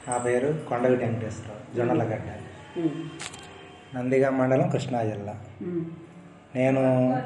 నా పేరు కొండవి వెంకటేశ్వరరావు జొన్నలగడ్డ ఉమ్. నందిగా మండలం కృష్ణా జిల్లా ఉమ్. నేను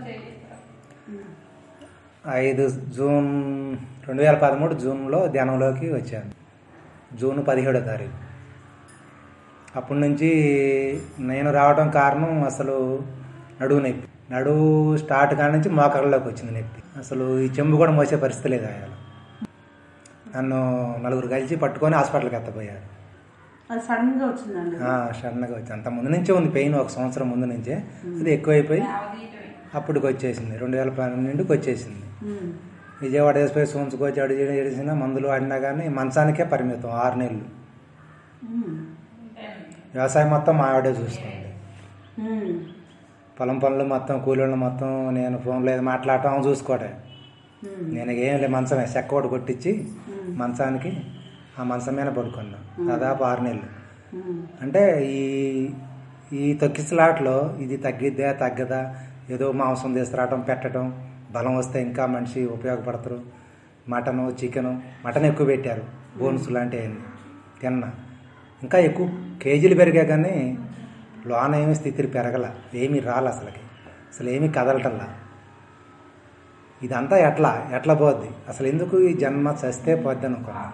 ఐదు జూన్ రెండు వేల పదమూడు జూన్లో ధ్యానంలోకి వచ్చాను జూన్ పదిహేడో తారీఖు అప్పటి నుంచి నేను రావడం కారణం అసలు నడువు నొప్పి నడువు స్టార్ట్ కాడి నుంచి మోకాళ్ళలోకి వచ్చింది నొప్పి అసలు ఈ చెంబు కూడా మోసే పరిస్థితి లేదు ఆయన నన్ను నలుగురు కలిసి పట్టుకొని హాస్పిటల్కి ఎత్తపోయారు అది సడన్ గా వచ్చిందండి ఆ, సడన్గా వచ్చి అంత ముందు నుంచే ఉంది పెయిన్ ఒక సంవత్సరం ముందు నుంచే అది ఎక్కువైపోయి అప్పటికి వచ్చేసింది రెండు వేల పన్నెండుకి వచ్చేసింది ఉమ్. విజయవాడ వేసిపోయి సోన్సుకొచ్చి అడి చేసిన మందులు ఆడినా కానీ మంచానికే పరిమితం ఆరు నెలలు ఉమ్. వ్యవసాయం మొత్తం మా ఆవిడే చూసుకుంది ఉమ్. పొలం పనులు మొత్తం కూలీళ్ళు మొత్తం నేను ఫోన్లో ఏదో మాట్లాడటం ఆమె చూసుకోవటం ఉమ్. నేను ఏం లేదు మంచమే చెక్క ఒకటి కొట్టించి మంచానికి ఆ మంచం మీద పడుకున్నా దాదాపు ఆరు నెలలు ఉమ్. అంటే ఈ ఈ తొక్కిసలాట్లో ఇది తగ్గిద్దా తగ్గదా ఏదో మాంసం తీసుకురావటం పెట్టడం బలం వస్తే ఇంకా మనిషి ఉపయోగపడతారు మటను చికెను మటన్ ఎక్కువ పెట్టారు బోన్స్ లాంటివన్నీ తిన్నా ఇంకా ఎక్కువ కేజీలు పెరిగా కానీ లోన ఏమి స్థితిని పెరగల ఏమీ రాలే అసలుకి అసలు ఏమీ కదలటల్లా ఇదంతా ఎట్లా ఎట్లా పోద్ది అసలు ఎందుకు ఈ జన్మ చస్తే పోద్ది అనుకున్నా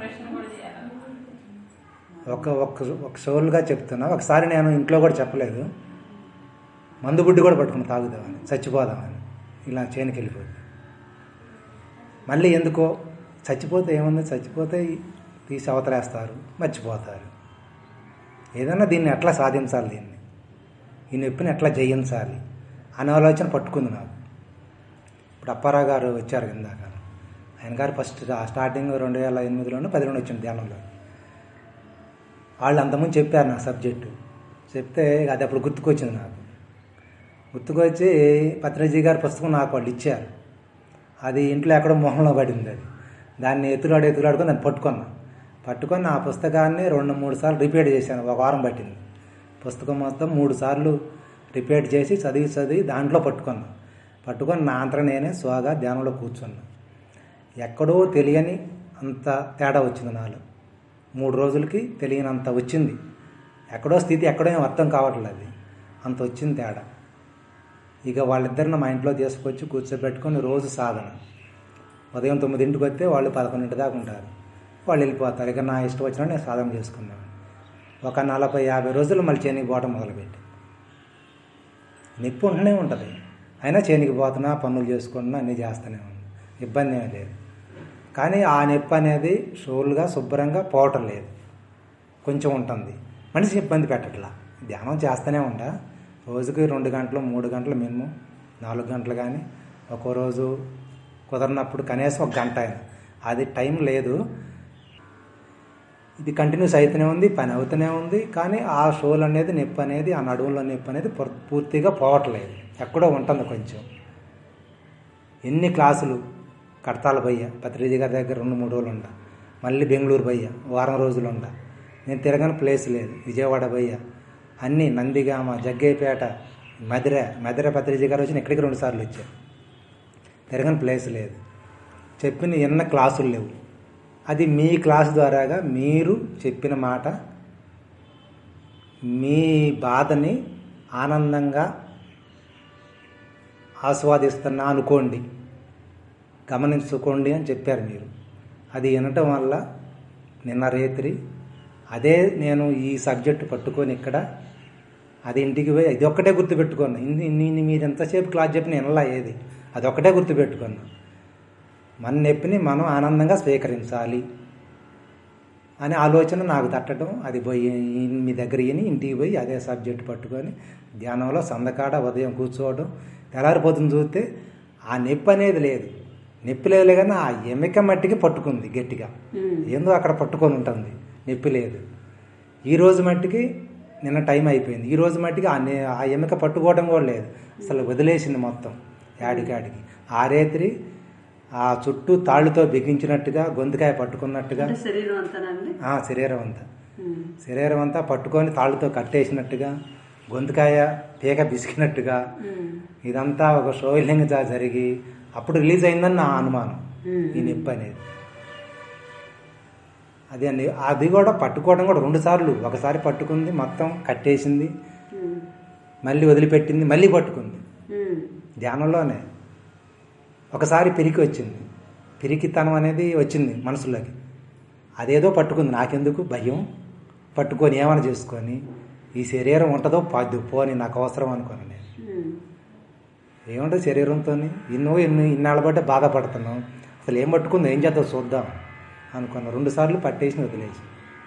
ఒక ఒక్క ఒక షోలుగా చెప్తున్నా ఒకసారి నేను ఇంట్లో కూడా చెప్పలేదు మందు బుడ్డి కూడా పట్టుకుని తాగుదామని చచ్చిపోదామని ఇలా చేనుకి వెళ్ళిపోతుంది మళ్ళీ ఎందుకో చచ్చిపోతే ఏముంది చచ్చిపోతే తీసి అవతలేస్తారు మర్చిపోతారు ఏదన్నా దీన్ని ఎట్లా సాధించాలి దీన్ని ఈ నొప్పిని ఎట్లా జయించాలి అనే ఆలోచన పట్టుకుంది నాకు ఇప్పుడు అప్పారావు గారు వచ్చారు ఇందాక ఆయన గారు ఫస్ట్ స్టార్టింగ్ రెండు వేల ఎనిమిదిలోనూ పదిలోనే వచ్చింది ధ్యానంలో వాళ్ళు అంతకుముందు చెప్పారు నా సబ్జెక్టు చెప్తే అది అప్పుడు గుర్తుకొచ్చింది నాకు గుర్తుకొచ్చి పత్రిజీ గారి పుస్తకం నాకు వాళ్ళు ఇచ్చారు అది ఇంట్లో ఎక్కడో మొహంలో పడింది అది దాన్ని ఎత్తులాడు ఎత్తులాడుకొని నేను పట్టుకున్నా పట్టుకొని ఆ పుస్తకాన్ని రెండు మూడు సార్లు రిపీట్ చేశాను ఒక వారం పట్టింది పుస్తకం మొత్తం మూడు సార్లు రిపీట్ చేసి చదివి చదివి దాంట్లో పట్టుకున్నా పట్టుకొని నా అంతరం నేనే స్వాగా ధ్యానంలో కూర్చున్నా ఎక్కడో తెలియని అంత తేడా వచ్చింది నాలో మూడు రోజులకి తెలియనంత వచ్చింది ఎక్కడో స్థితి ఎక్కడో ఏం అర్థం కావట్లేదు అది అంత వచ్చింది తేడా ఇక వాళ్ళిద్దరిని మా ఇంట్లో తీసుకొచ్చి కూర్చోబెట్టుకొని రోజు సాధన ఉదయం తొమ్మిదింటికి వస్తే వాళ్ళు పదకొండింటి దాకా ఉంటారు వాళ్ళు వెళ్ళిపోతారు ఇక నా ఇష్టం వచ్చినా నేను సాధన చేసుకున్నాను ఒక నలభై యాభై రోజులు మళ్ళీ చేనికి పోవడం మొదలుపెట్టి నొప్పి ఉంటూనే ఉంటుంది అయినా చేనికి పోతున్నా పనులు చేసుకుంటున్నా అన్నీ చేస్తూనే ఉన్నా ఇబ్బంది ఏమీ లేదు కానీ ఆ నొప్పి అనేది షోల్గా శుభ్రంగా పోవటం లేదు కొంచెం ఉంటుంది మనిషి ఇబ్బంది పెట్టట్లా ధ్యానం చేస్తూనే ఉంటా రోజుకి రెండు గంటలు మూడు గంటలు మినిమం నాలుగు గంటలు కానీ ఒక్కో రోజు కుదరినప్పుడు కనీసం ఒక గంట అయినా అది టైం లేదు ఇది కంటిన్యూస్ అవుతూనే ఉంది పని అవుతూనే ఉంది కానీ ఆ షోలు అనేది నొప్పి అనేది ఆ నడువులో నొప్పి అనేది పూర్- పూర్తిగా పోవట్లేదు ఎక్కడో ఉంటుంది కొంచెం ఎన్ని క్లాసులు కడతాల బయ్య పత్రిజీ గారి దగ్గర రెండు మూడు రోజులు ఉండ మళ్ళీ బెంగళూరు బయ్య వారం రోజులు ఉండ నేను తిరగని ప్లేస్ లేదు విజయవాడ బయ్య అన్నీ నందిగామ జగ్గయ్యపేట మధిర మధిర పత్రిజీ గారు వచ్చి ఇక్కడికి రెండు సార్లు వచ్చారు తిరగని ప్లేస్ లేదు చెప్పిన ఎన్న క్లాసులు లేవు అది మీ క్లాస్ ద్వారాగా మీరు చెప్పిన మాట మీ బాధని ఆనందంగా ఆస్వాదిస్తున్నా అనుకోండి గమనించుకోండి అని చెప్పారు మీరు అది వినటం వల్ల నిన్న రేత్రి అదే నేను ఈ సబ్జెక్టు పట్టుకొని ఇక్కడ అది ఇంటికి పోయి ఇది ఒక్కటే గుర్తుపెట్టుకున్నా ఇన్ని ఇన్ని మీరు ఎంతసేపు క్లాస్ చెప్పిన వినలా ఏది అది ఒక్కటే గుర్తుపెట్టుకున్నా మన నొప్పిని మనం ఆనందంగా స్వీకరించాలి అనే ఆలోచన నాకు తట్టడం అది పోయి మీ దగ్గర విని ఇంటికి పోయి అదే సబ్జెక్ట్ పట్టుకొని ధ్యానంలో సందకాడ ఉదయం కూర్చోవడం తెల్లారిపోతుంది చూస్తే ఆ నొప్పి అనేది లేదు నొప్పి లేదు కానీ ఆ ఎమిక మట్టికి పట్టుకుంది గట్టిగా ఉమ్. ఏందో అక్కడ పట్టుకొని ఉంటుంది నొప్పి లేదు ఈ రోజు మట్టికి నిన్న టైం అయిపోయింది ఈ రోజు మట్టికి ఆ నే- ఆ ఎమిక పట్టుకోవడం కూడా లేదు అసలు వదిలేసింది మొత్తం యాడికాడికి ఆ రేత్రి ఆ చుట్టూ తాళ్ళుతో బిగించినట్టుగా గొంతుకాయ పట్టుకున్నట్టుగా అంటే శరీరం అంతానండి ఆ శరీరం అంతా ఉమ్. శరీరం అంతా పట్టుకొని తాళ్ళతో కట్టేసినట్టుగా గొంతుకాయ పీక బిసికినట్టుగా ఉమ్. ఇదంతా ఒక షోయిలింగ్గా జరిగి అప్పుడు రిలీజ్ అయిందని నా అనుమానం ఉమ్. ఈ నొప్పి అనేది అది అండి అది కూడా పట్టుకోవడం కూడా రెండు సార్లు ఒకసారి పట్టుకుంది మొత్తం కట్టేసింది ఉమ్. మళ్ళీ వదిలిపెట్టింది మళ్ళీ పట్టుకుంది ఉమ్. ధ్యానంలోనే ఒకసారి పిరికి వచ్చింది పిరికితనం అనేది వచ్చింది మనసులోకి అదేదో పట్టుకుంది నాకెందుకు భయం పట్టుకొని ఏమైనా చేసుకొని ఈ శరీరం ఉంటుందో పాద్దు పోని నాకు అవసరం అనుకోను నేను ఉమ్. ఏముంటుంది శరీరంతో ఎన్నో ఎన్నో ఇన్నాళ్ళ బట్టే బాధపడుతున్నాం అసలు ఏం పట్టుకుందో ఏం చేద్దాం చూద్దాం అనుకున్నా రెండు సార్లు పట్టేసి వదిలేసి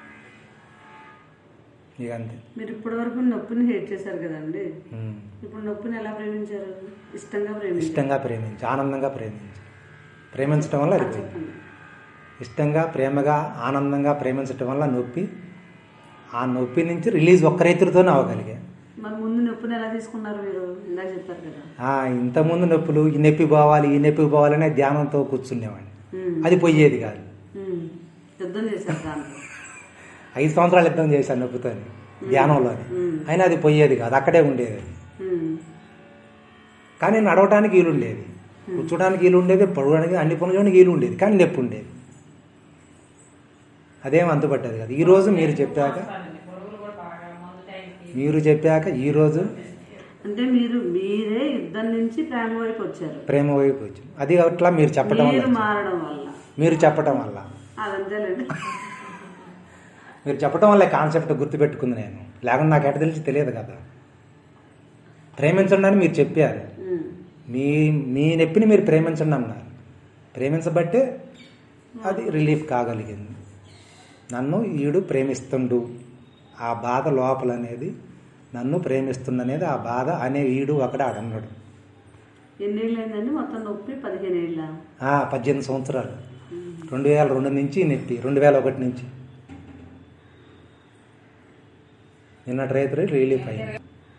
ఇక అంతే మీరు ఇప్పటి వరకు నొప్పిని హేట్ చేశారు కదండి ఉమ్. ఇప్పుడు నొప్పిని ఎలా ప్రేమించారు ఇష్టంగా ప్రేమించారు ఇష్టంగా ప్రేమించి ఆనందంగా ప్రేమించి ప్రేమించడం వల్ల అది పోయింది. చెప్పండి ఇష్టంగా ప్రేమగా ఆనందంగా ప్రేమించడం వల్ల నొప్పి ఆ నొప్పి నుంచి రిలీజ్ ఒక్క రైతులతోనే అవ్వగలిగా మరి ముందు నొప్పిని ఎలా తీసుకున్నారు మీరు ఇందాక చెప్పారు కదా ఆ, ఇంతకుముందు నొప్పులు ఈ నొప్పి పోవాలి ఈ నొప్పి పోవాలనే ధ్యానంతో కూర్చునేవాడిని ఉమ్. అది పోయేది కాదు ఉమ్. యుద్ధం చేశారు దాంతో ఐదు సంవత్సరాలు యుద్ధం చేశాను నొప్పితో ధ్యానంలోనే ఉమ్. అయినా అది పోయేది కాదు అక్కడే ఉండేది అది ఉమ్. కానీ నడవటానికి వీలు ఉండేది కూర్చోడానికి వీలు ఉండేది పడవడానికి అన్ని పనులు చేయడానికి వీలు ఉండేది కానీ నొప్పి ఉండేది అదేం అంతుపట్టేది కాదు ఈ రోజు మీరు చెప్పాక మీరు చెప్పాక ఈ రోజు అంటే మీరు మీరే యుద్ధం నుంచి ప్రేమ వైపు వచ్చారు ప్రేమ వైపు వచ్చింది అది అట్లా మీరు చెప్పడం మీరు వల్ల మారడం వల్ల మీరు చెప్పడం వల్ల అదంతేలేండి మీరు చెప్పడం వల్ల కాన్సెప్ట్ గుర్తుపెట్టుకుంది నేను లేకుండా నాకు ఎట తెలిసి తెలియదు కదా ప్రేమించండి అని మీరు చెప్పారు ఉమ్. మీ మీ నొప్పిని మీరు ప్రేమించండి అన్నారు ప్రేమించబట్టే అది రిలీఫ్ కాగలిగింది నన్ను ఈడు ప్రేమిస్తుండు ఆ బాధ లోపల అనేది నన్ను ప్రేమిస్తుందనేది ఆ బాధ అనే ఈడు ఒకడు ఆడన్నాడు ఎన్నేళ్ళు అయిందండి మొత్తం నొప్పి పదిహేను ఏళ్ళ ఆ, పద్దెనిమిది సంవత్సరాలు రెండు వేల రెండు నుంచి నొప్పి రెండు వేల ఒకటి నుంచి నిన్నటి రైతు రిలీఫ్ అయింది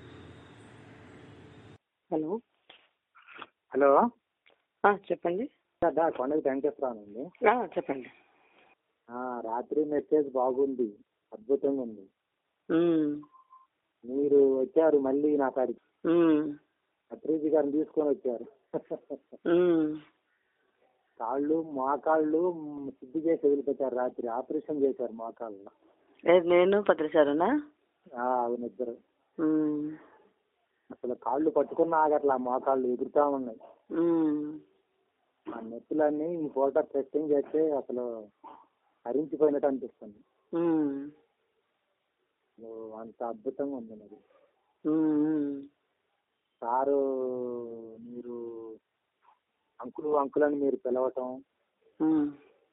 హలో హలో ఆ, చెప్పండి కదా కొండకి వెంకటేశ్వరరావు అండి ఆ, చెప్పండి ఆ, రాత్రి మెసేజ్ బాగుంది అద్భుతంగా ఉంది ఉమ్, మీరు వచ్చారు మళ్ళీ నా కాడికి ఉమ్, అత్రీజీ గారిని తీసుకొని వచ్చారు ఉమ్. కాళ్ళు మోకాళ్ళు మ్, శుద్ధి చేసి వదిలిపెట్టారు రాత్రి ఆపరేషన్ చేశారు మోకాళ్ళు ఏది నేను పత్రిసారునా ఆ, అవును ఇద్దరు ఉమ్, అసలు కాళ్ళు పట్టుకున్న ఆగట్లా మోకాళ్ళు ఎగురుతా ఉన్నాయి ఉమ్, ఆ నొప్పులన్నీ ఈ ఫోటో టెస్టింగ్ చేస్తే అసలు హరించిపోయినట్టు అనిపిస్తుంది ఉమ్, ఓ, అంత అద్భుతంగా ఉంది మరి ఉమ్, సారు మీరు అంకులు అంకుల్ అని మీరు పిలవటం ఉమ్,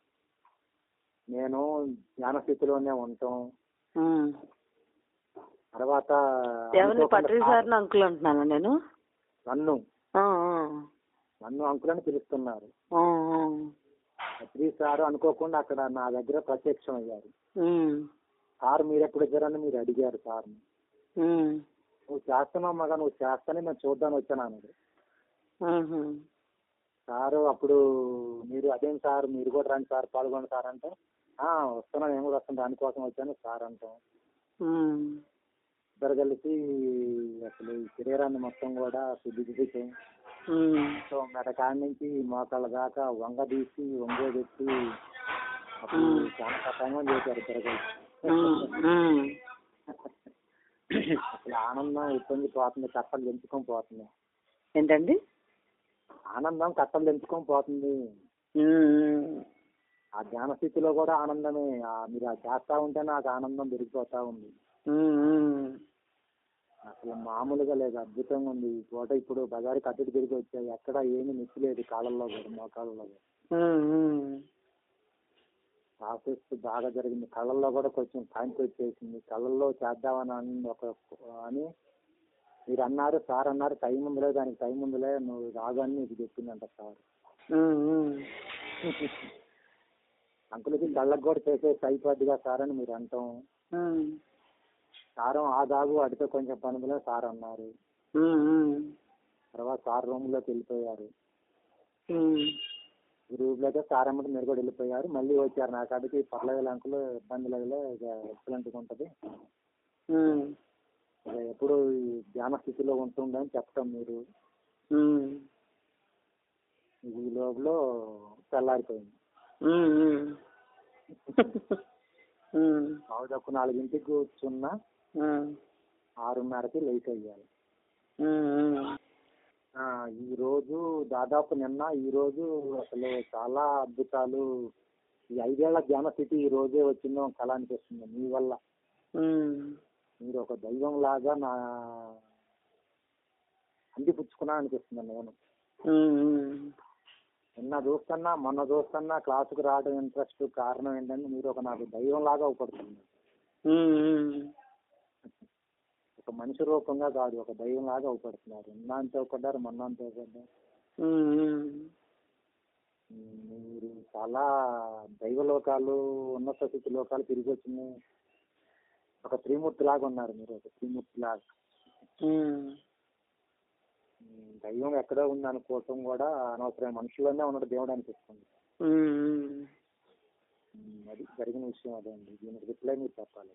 నేను జ్ఞాన స్థితిలోనే ఉంటాం ఉమ్. తర్వాత ఎవరిని అనుకోకుండా పత్రి సార్ని అంకుల్ అంటున్నాను నేను నన్ను ఆ, ఆ, నన్ను అంకుల్ అని పిలుస్తున్నారు ఆ, ఆ. శ్రీ సారు అనుకోకుండా అక్కడ నా దగ్గర ప్రత్యక్షం అయ్యారు ఉమ్, సార్ మీరు ఎప్పుడు వచ్చారని మీరు అడిగారు సార్ని ఉమ్, నువ్వు చేస్తున్నావు మగా నువ్వు చేస్తానే నేను చూద్దాని వచ్చాను అన్నాడు ఉహు, సారు అప్పుడు మీరు అదేం సార్ మీరు కూడా రండి సార్ పాల్గొండి సార్ అంటే "ఆ, వస్తున్నాను నేను కూడా వస్తాను దానికోసం వచ్చాను సార్ అంటాం ఉమ్, ఇద్దరు కలిసి అసలు ఈ శరీరాన్ని మొత్తం కూడా శుద్ధి చేసి ఉమ్, సో మెడ కాడి నుంచి మోకాళ్ళ దాకా వంగ తీసి వంగోబెట్టి అప్పుడు చాలా కష్టంగా చేశారు ఇద్దరు కలిసి ఉమ్, ఉమ్. అసలు ఆనందం ఇబ్బంది పోతుంది కట్టలు తెంచుకొని పోతుంది ఏంటండి ఆనందం కట్టలు తెంచుకొని పోతుంది ఉమ్, ఆ ధ్యాన స్థితిలో కూడా ఆనందమే ఆ మీరు ఆ చేస్తా ఉంటే నాకు ఆనందం పెరిగిపోతా ఉంది ఉమ్, ఉమ్. అసలు మామూలుగా లేదు అద్భుతంగా ఉంది ఈ పూట ఇప్పుడు బజారు కట్టడి తిరిగి వచ్చాయి ఎక్కడ ఏమీ నొప్పి లేదు కాళ్ళల్లో కూడా మోకాళ్ళలో కూడా ఉమ్, ఉమ్. ప్రాసెస్ బాగా జరిగింది కళ్ళల్లో కూడా కొంచెం కాంతి వచ్చేసింది కళ్ళల్లో చేద్దామని అని ఒక అని మీరు అన్నారు సార్ అన్నారు టైం ఉందిలే దానికి టైం ఉందిలే నువ్వు రాదు అని నీకు చెప్పిందంట సార్ ఉమ్, ఉమ్. అంకులకి కళ్ళకు కూడా చేసేసి అయిపోద్దిగా సార్ అని మీరు అంటాం ఉమ్, సారం ఆ దాగు అడితే కొంచెం పనులే సార్ అన్నారు ఉమ్, ఉమ్. తర్వాత సార్ రూమ్ లోకి వెళ్ళిపోయారు ఉమ్, గ్రూప్ లోకి సార్ అమ్మటి మీరు కూడా వెళ్ళిపోయారు మళ్ళీ వచ్చారు నా కాడికి పర్లేదు అంకులు ఇబ్బంది లేదులే ఇక ఎక్సలెంట్గా ఉంటుంది ఉమ్, ఇక ఎప్పుడు ఈ ధ్యాన స్థితిలో ఉంటుందని చెప్పటం మీరు ఉమ్. ఈ లోపల తెల్లారిపోయింది ఉమ్, ఉమ్. ఉమ్, పావుదక్కు నాలుగింటికి కూర్చున్నా ఉమ్, ఆరున్నరకి లేట్ అయ్యాలి ఉమ్, ఉమ్. ఆ, ఈ రోజు దాదాపు నిన్న ఈ రోజు అసలు చాలా అద్భుతాలు ఈ ఐదేళ్ల ధ్యాన స్థితి ఈ రోజే వచ్చిందో కళ అనిపిస్తుంది మీ వల్ల ఉమ్, మీరు ఒక దైవం లాగా నా అందిపుచ్చుకున్నా అనిపిస్తుంది నేను ఉమ్, ఉమ్. నిన్న చూస్తున్నా మొన్న చూస్తున్నా క్లాసుకు రావడం ఇంట్రెస్ట్ కారణం ఏంటంటే మీరు ఒక నాకు దైవం లాగా అవపడుతుంది ఉమ్, ఉమ్. ఒక మనిషి రూపంగా కాదు ఒక దైవం లాగా అవపడుతున్నారు నిన్న అంతే అవపడ్డారు మొన్న అంతే అవపడ్డారు ఉమ్, ఉమ్. మీరు చాలా దైవ లోకాలు ఉన్నత స్థితి లోకాలు తిరిగి వచ్చినాయి ఒక త్రిమూర్తి లాగా ఉన్నారు మీరు ఒక త్రిమూర్తి లాగా ఉమ్. ఉమ్, దైవం ఎక్కడో ఉంది అనుకోవటం కూడా అనవసరం మనుషుల్లోనే ఉన్నాడు దేవుడు అనిపిస్తుంది ఉమ్, ఉమ్. ఉమ్, అది జరిగిన విషయం అదే అండి దీనికి రిప్లై మీరు చెప్పాలి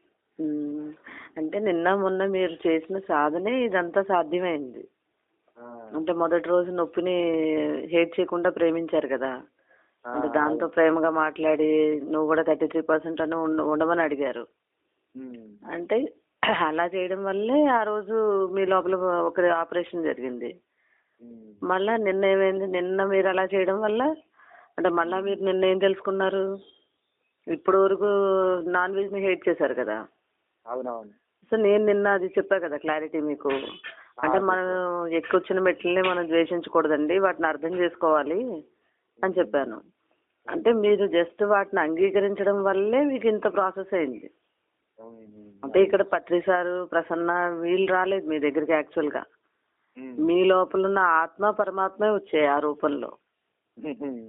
ఉమ్. అంటే నిన్న మొన్న మీరు చేసిన సాధనే ఇదంతా సాధ్యమైంది ఆ, అంటే మొదటి రోజు నొప్పిని హేట్ చేయకుండా ప్రేమించారు కదా ఆ, అంటే దాంతో ప్రేమగా మాట్లాడి నువ్వు కూడా థర్టీ త్రీ పర్సెంట్ అని ఉండ- ఉండమని అడిగారు ఉమ్, అంటే అలా చేయడం వల్లే ఆ రోజు మీ లోపల ఒక ఆపరేషన్ జరిగింది ఉమ్, మళ్ళా నిన్న ఏమైంది నిన్న మీరు అలా చేయడం వల్ల అంటే మళ్ళా మీరు నిన్న ఏం తెలుసుకున్నారు ఇప్పుడు వరకు నాన్ వెజ్ ని హేట్ చేశారు కదా అవునవును సో నేను నిన్న అది చెప్పా కదా క్లారిటీ మీకు అంటే మనం ఎక్కువచ్చిన మెట్లని మనం ద్వేషించకూడదండి వాటిని అర్థం చేసుకోవాలి అని చెప్పాను అంటే మీరు జస్ట్ వాటిని అంగీకరించడం వల్లే మీకు ఇంత ప్రాసెస్ అయింది ఉమ్, అంటే ఇక్కడ పత్రి సారు ప్రసన్న వీళ్ళు రాలేదు మీ దగ్గరికి యాక్చువల్ గా ఉమ్, మీ లోపల ఉన్న ఆత్మ పరమాత్మే వచ్చాయి ఆ రూపంలో ఉమ్,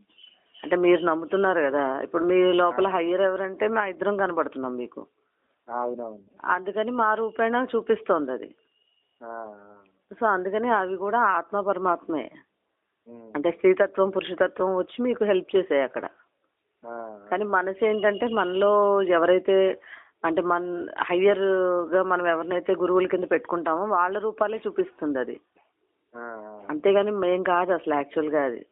అంటే మీరు నమ్ముతున్నారు కదా ఇప్పుడు మీ లోపల హయ్యర్ ఎవరంటే మా ఇద్దరం కనబడుతున్నాం మీకు అవునవును అందుకని మా రూపేణ చూపిస్తోంది అది ఆ, సో అందుకని అవి కూడా ఆత్మ పరమాత్మే ఉమ్, అంటే స్త్రీతత్వం పురుషతత్వం వచ్చి మీకు హెల్ప్ చేసాయి అక్కడ ఆ, కానీ మనసు ఏంటంటే మనలో ఎవరైతే అంటే మన హయ్యర్ గా మనం ఎవరినైతే గురువుల కింద పెట్టుకుంటామో వాళ్ళ రూపాలే చూపిస్తుంది అది ఆ, అంతేగాని మేం కాదు అసలు యాక్చువల్ గా అది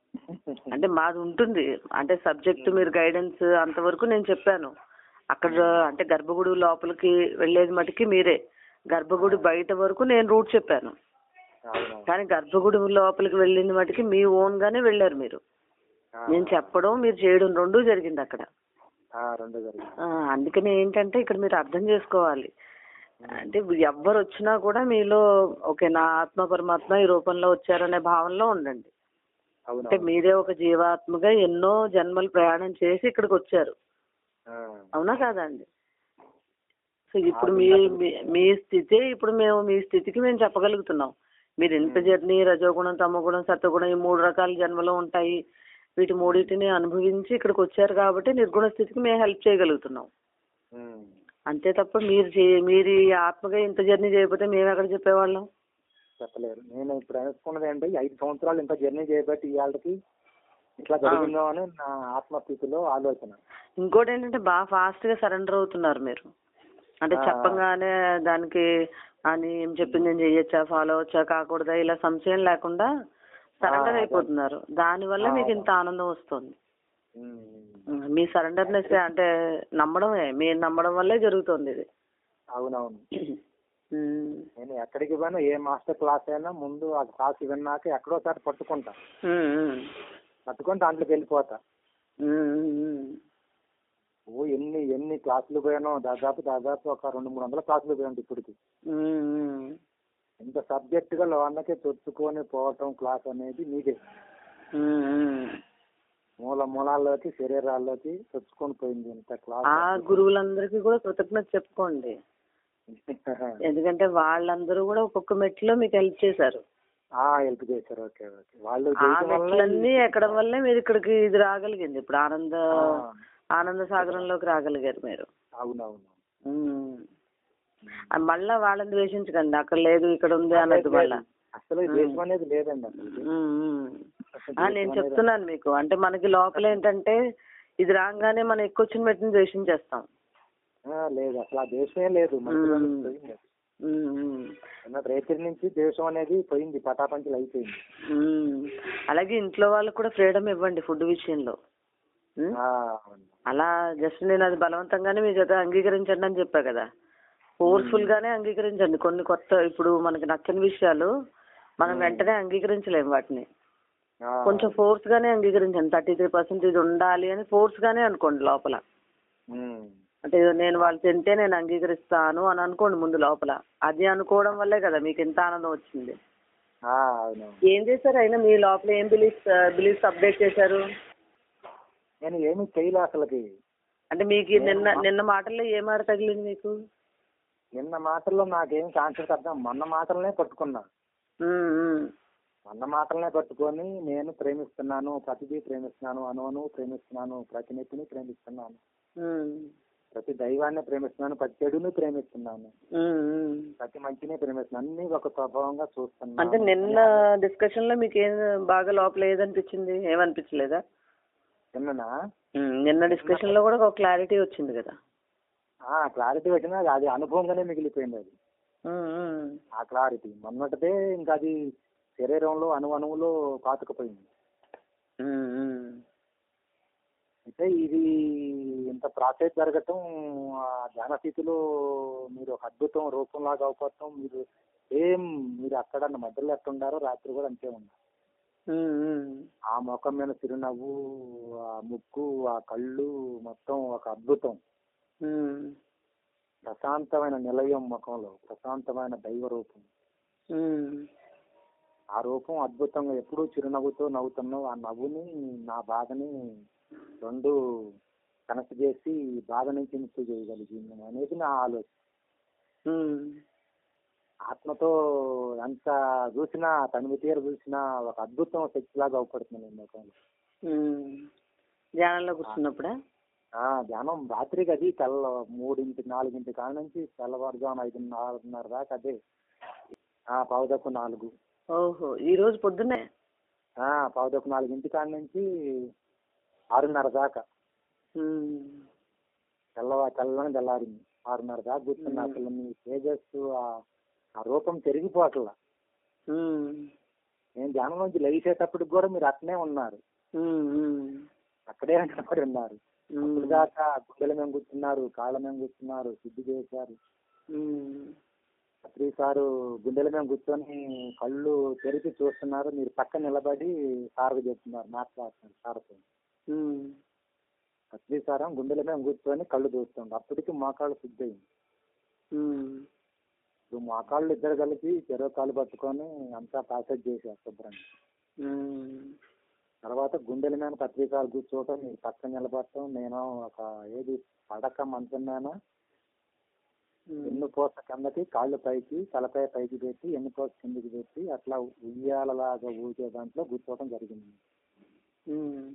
అంటే మాది ఉంటుంది అంటే సబ్జెక్ట్ మీరు గైడెన్స్ అంతవరకు నేను చెప్పాను అక్కడ అంటే గర్భగుడి లోపలికి వెళ్ళేది మటుకి మీరే గర్భగుడి బయట వరకు నేను రూట్ చెప్పాను అవునవును కానీ గర్భగుడి లోపలికి వెళ్ళింది మటుకి మీ ఓన్ గానే వెళ్ళారు మీరు ఆ, నేను చెప్పడం మీరు చేయడం రెండూ జరిగింది అక్కడ ఆ, రెండు జరిగింది ఆ, అందుకని ఏంటంటే ఇక్కడ మీరు అర్థం చేసుకోవాలి అంటే ఎవ్వరు వచ్చినా కూడా మీలో ఓకే నా ఆత్మ పరమాత్మ ఈ రూపంలో వచ్చారనే భావనలో ఉండండి అంటే అవునవును మీరే ఒక జీవాత్మగా ఎన్నో జన్మలు ప్రయాణం చేసి ఇక్కడికి వచ్చారు ఆ, అవునా కాదండి సో ఇప్పుడు మీ మీ- మీ స్థితి ఇప్పుడు మేము మీ స్థితికి మేము చెప్పగలుగుతున్నాం మీరు ఇంత జర్నీ రజోగుణం తమగుణం సత్వగుణం ఈ మూడు రకాల జన్మలు ఉంటాయి వీటి మూడింటిని అనుభవించి ఇక్కడికి వచ్చారు కాబట్టి నిర్గుణ స్థితికి మేము హెల్ప్ చేయగలుగుతున్నాం ఉమ్, అంతే తప్ప మీరు చే- మీరు ఈ ఆత్మగా ఇంత జర్నీ చేయకపోతే మేము ఎక్కడ చెప్పేవాళ్ళం చెప్పలేరు నేను ఇప్పుడు అనుకున్నది ఏంటంటే ఈ ఐదు సంవత్సరాలు ఇంత జర్నీ చేయబట్టి ఇవాళకి ఇట్లా జరిగిందో అని నా ఆత్మస్థితిలో ఆలోచన ఇంకోటి ఏంటంటే బాగా ఫాస్ట్ గా సరెండర్ అవుతున్నారు మీరు అంటే ఆ. చెప్పంగానే దానికి అని ఏం చెప్పింది నేను చెయ్యొచ్చా ఫాలో అవచ్చా కాకూడదా ఇలా సంశయం లేకుండా సరెండర్ ఆ, అయిపోతున్నారు దానివల్ల ఆ. మీకు ఇంత ఆనందం వస్తుంది ఉమ్, ఉమ్, మీ సరెండర్నెస్ అంటే నమ్మడమే మీరు నమ్మడం వల్లే జరుగుతుంది ఇది అవునవును ఉమ్, నేను ఎక్కడికి పోయినా ఏ మాస్టర్ క్లాస్ అయినా ముందు ఆ క్లాస్ విన్నాక ఎక్కడోసారి పట్టుకుంటా ఉమ్, ఉమ్, పట్టుకొని దాంట్లోకి వెళ్ళిపోతా ఉమ్, ఉమ్, ఓ ఎన్ని ఎన్ని క్లాసులు పోయానో దాదాపు దాదాపు ఒక రెండు మూడు వందల క్లాసులు పోయాను ఇప్పటికి ఉమ్, ఉమ్. ఇంత సబ్జెక్ట్ గా లోనకే చొచ్చుకొని పోవటం క్లాస్ అనేది మీదే ఉమ్, ఉమ్. మూల మూలాల్లోకి శరీరాల్లోకి చొచ్చుకొని పోయింది ఇంత క్లాస్ ఆ గురువులందరికీ కూడా కృతజ్ఞత చెప్పుకోండి ఎందుకంటే వాళ్ళందరూ కూడా ఒక్కొక్క మెట్లో మీకు హెల్ప్ చేశారు ఆ హెల్ప్ చేశారు ఓకే ఓకే వాళ్ళు ఆ చేయటం వల్ల మెట్లన్నీ ఎక్కడం వల్లే మీరు ఇక్కడికి ఇది రాగలిగింది ఇప్పుడు ఆనంద ఆ, ఆనంద సాగరంలోకి రాగలిగారు మీరు అవునవును ఉమ్. ఆ మళ్ళా వాళ్ళని ద్వేషించకండి అక్కడ లేదు ఇక్కడ ఉంది అన్నట్టు మళ్ళా అసలు ఈ దేశం అనేది లేదండి అసలు ఉమ్, ఉమ్. అసలు ఆ, దేశం నేను అనేది- చెప్తున్నాను మీకు అంటే మనకి లోపల ఏంటంటే ఇది రాగానే మనం ఎక్కువ వచ్చిన మెట్టిని ద్వేషించేస్తాం ఆ, లేదు అసలు ఆ దేశమే లేదు మనుషులు మ్మ్. పోయింది ఉమ్, ఉమ్. అన్న రేపటి నుంచి దేశం అనేది పోయింది పటాపంచలు అయిపోయింది ఉమ్. అలాగే ఇంట్లో వాళ్ళకి కూడా ఫ్రీడమ్ ఇవ్వండి ఫుడ్ విషయంలో ఉం? ఆ, అవును. అలా జస్ట్ నేను అది బలవంతంగానే మీ చేత అంగీకరించండి అని చెప్పా కదా ఫోర్స్ఫుల్ గానే అంగీకరించండి కొన్ని కొత్త ఇప్పుడు మనకి నచ్చని విషయాలు మనం వెంటనే అంగీకరించలేము వాటిని ఆ, కొంచెం ఫోర్స్ గానే అంగీకరించండి థర్టీ త్రీ పర్సెంట్ ఇది ఉండాలి అని ఫోర్స్ గానే అనుకోండి లోపల ఉమ్, అంటే ఇదో నేను వాళ్ళు తింటే నేను అంగీకరిస్తాను అని అనుకోండి ముందు లోపల అది అనుకోవడం వల్లే కదా మీకు ఇంత ఆనందం వచ్చింది ఆ, అవును ఏం చేశారు అయినా మీ లోపల ఏం బిలీఫ్స్ బిలీఫ్స్ అప్డేట్ చేశారు నేను ఏమీ చేయలే అసలుకి అంటే మీకు ఈ నిన్న నిన్న మాటల్లో ఏ మాట తగిలింది మీకు నిన్న మాటల్లో నాకేం కాన్సెప్ట్ అర్థం మొన్న మాటలనే పట్టుకున్నా ఉమ్, ఉమ్, మొన్న మాటలనే పట్టుకొని నేను ప్రేమిస్తున్నాను ప్రతిదీ ప్రేమిస్తున్నాను అను అను ప్రేమిస్తున్నాను ప్రతి నెత్తిని ప్రేమిస్తున్నాను ఉమ్, ప్రతి దైవాన్ని ప్రేమిస్తున్నాను ప్రతి చెడుని ప్రేమిస్తున్నాను ఉమ్, ఉమ్. ప్రతి మంచిని ప్రేమిస్తున్నాను అన్ని ఒక స్వభావంగా చూస్తున్నాను అంటే నిన్న డిస్కషన్ లో మీకు ఏం బాగా లోపల ఏదనిపించింది ఏమనిపించలేదా నిన్ననా ఉమ్, నిన్న డిస్కషన్ లో కూడా ఒక క్లారిటీ వచ్చింది కదా క్లారిటీ వచ్చినా అది అనుభవంగానే మిగిలిపోయింది అది ఉమ్, ఉమ్, ఆ క్లారిటీ మొన్నటిదే ఇంకా అది శరీరంలో అణు అణువులో పాతుకుపోయింది ఉమ్, ఉమ్. అయితే ఇది ఇంత ప్రాసెస్ జరగటం ఆ ధ్యాన స్థితిలో మీరు ఒక అద్భుతం రూపంలాగా అవపడటం మీరు ఏం మీరు అక్కడ మధ్యలో ఎట్టుండారో రాత్రి కూడా అంతే ఉన్నారు ఉమ్, ఉమ్. ఆ ముఖం మీద చిరునవ్వు ఆ ముక్కు ఆ కళ్ళు మొత్తం ఒక అద్భుతం ఉమ్, ప్రశాంతమైన నిలయం ముఖంలో ప్రశాంతమైన దైవ రూపం ఉమ్. ఆ రూపం అద్భుతంగా ఎప్పుడూ చిరునవ్వుతో నవ్వుతున్నావు ఆ నవ్వుని నా బాధని రెండు కనెక్ట్ చేసి బాధ నుంచి ముక్తి చేయగలిగింది అనేది నా ఆలోచన ఉమ్. ఆత్మతో ఎంత చూసినా తనివి తీర చూసినా ఒక అద్భుతం శక్తిలాగా అవపడుతుంది నేను ముఖంలో ఉమ్. ధ్యానంలో కూర్చున్నప్పుడా ఆ ధ్యానం రాత్రికి అది తెల్ల మూడింటి నాలుగింటి కాడ నుంచి తెల్లవారుజామున ఐదు నాలుగున్నర దాకా అదే ఆ పావుదక్కు నాలుగు ఓహో ఈ రోజు పొద్దున్నే ఆ పావుదక్కు నాలుగింటి కాడ నుంచి ఆరున్నర దాకా ఉమ్. తెల్లవా తెల్లని తెల్లారింది ఆరున్నర దాకా కూర్చున్నా అసలు మీ తేజస్సు ఆ- ఆ రూపం పెరిగిపోవట్లా ఉమ్. నేను ధ్యానం నుంచి లేచేటప్పటికి కూడా మీరు అట్నే ఉన్నారు ఉమ్, ఉమ్. అక్కడే నిలబడి ఉన్నారు ఉమ్. ఇప్పుడు దాకా గుండెల మేము కూర్చున్నారు కాళ్ళ మేము కూర్చున్నారు శుద్ధి చేశారు ఉమ్. అత్రి సారు గుండెల మేము కూర్చొని కళ్ళు తెరిచి చూస్తున్నారు మీరు పక్కన నిలబడి సార్కు చెప్తున్నారు మాట్లాడుతున్నారు సార్తో ఉమ్. అత్రి సారం గుండెల మేము కూర్చొని కళ్ళు చూస్తుంది అప్పటికి మోకాళ్ళు శుద్ధి అయింది ఉమ్. ఇప్పుడు మోకాళ్ళు ఇద్దరు కలిపి చెరో కాలు పట్టుకొని అంతా ప్యాసేజ్ చేశారు శుభ్రంగా ఉమ్. తర్వాత గుండెల మీద పత్రికలు కూర్చోవటం మీరు పక్కన నిలబడటం నేను ఒక ఏది పడక మంచం మీద ఉమ్. ఎన్ను పోస కిందకి కాళ్ళు పైకి తలపై పైకి పెట్టి ఎన్ను పోస కిందకి పెట్టి అట్లా ఉయ్యాలలాగా ఊగే దాంట్లో కూర్చోవడం జరిగింది ఉమ్.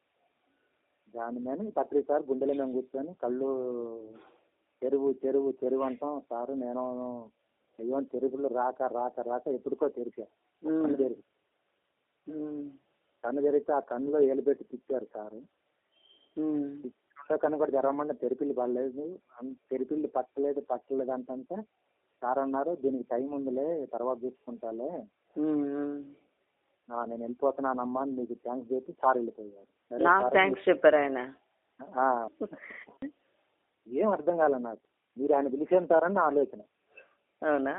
దాని మీద పత్రిక సార్ గుండెల మీద కూర్చొని కళ్ళు చెరువు చెరువు చెరువు అంటాం సారు నేను అయ్యో చెరువులు రాక రాక రాక ఎప్పుడుకో తెరిచా కన్ను తెరిచి ఉమ్. కన్ను తెరిచి ఆ కన్నులో ఏలు పెట్టి తిప్పారు సారు ఉమ్. రెండో కన్ను కూడా జరగమన్న తెరిపిల్లి పడలేదు అన్- తెరిపిల్లి పట్టలేదు పట్టలేదు అంటే సార్ అన్నారు దీనికి టైం ఉందిలే తర్వాత చూసుకుంటాలే ఉమ్. ఉమ్. ఆ, నేను వెళ్ళిపోతున్నానమ్మా అని మీకు థ్యాంక్స్ చెప్పి సార్ వెళ్ళిపోయారు సరే నాకు సార్ థ్యాంక్స్ చెప్పారు ఆయన ఆ, ఏం అర్థం కాలే నాకు మీరు ఆయన పిలిచేంతారని నా ఆలోచన అవునా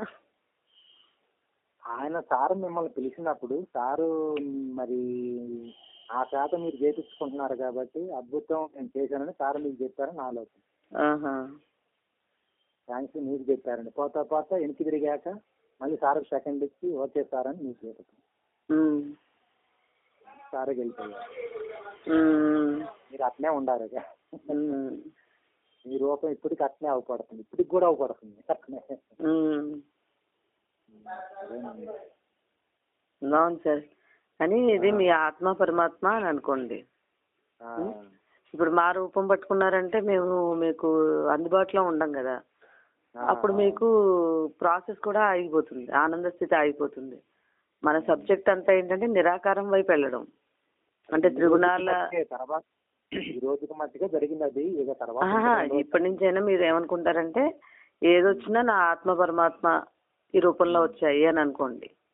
ఆయన సారు మిమ్మల్ని పిలిచినప్పుడు సారు మరి ఆ శాతం మీరు చేపించుకుంటున్నారు కాబట్టి అద్భుతం నేను చేశానని సార్ మీకు చెప్పారని నా ఆలోచన ఆహా. థ్యాంక్స్ మీకు చెప్పారండి పోతా పోతా వెనక్కి తిరిగాక మళ్ళీ సార్కి సెకండ్ ఇచ్చి ఓకే సార్ అని మీకు చెప్పారు ఉమ్. సారే వెళ్ళిపోయారు ఉమ్. మీరు అట్నే ఉండారు ఇక. ఉమ్. మీ రూపం ఇప్పటికి అట్నే అవపడుతుంది ఇప్పటికి కూడా అవపడుతుంది అట్నే ఉమ్. అదేనండి. బాగుంది సార్ కానీ ఇది మీ ఆత్మ పరమాత్మ అని అనుకోండి ఆ, ఇప్పుడు మా రూపం పట్టుకున్నారంటే మేము మీకు అందుబాటులో ఉండం కదా ఆ, అప్పుడు మీకు ప్రాసెస్ కూడా ఆగిపోతుంది ఆనంద స్థితి ఆగిపోతుంది మన సబ్జెక్ట్ అంతా ఏంటంటే నిరాకారం వైపు వెళ్ళడం అంటే త్రిగుణాల మట్టుకే తర్వాత ఈ రోజుకి మట్టుగా జరిగింది అది ఇక తర్వాత ఆహా, ఇప్పటి నుంచైనా మీరు ఏమనుకుంటారంటే ఏదొచ్చినా నా ఆత్మ పరమాత్మ ఈ రూపంలో వచ్చాయి అని అనుకోండి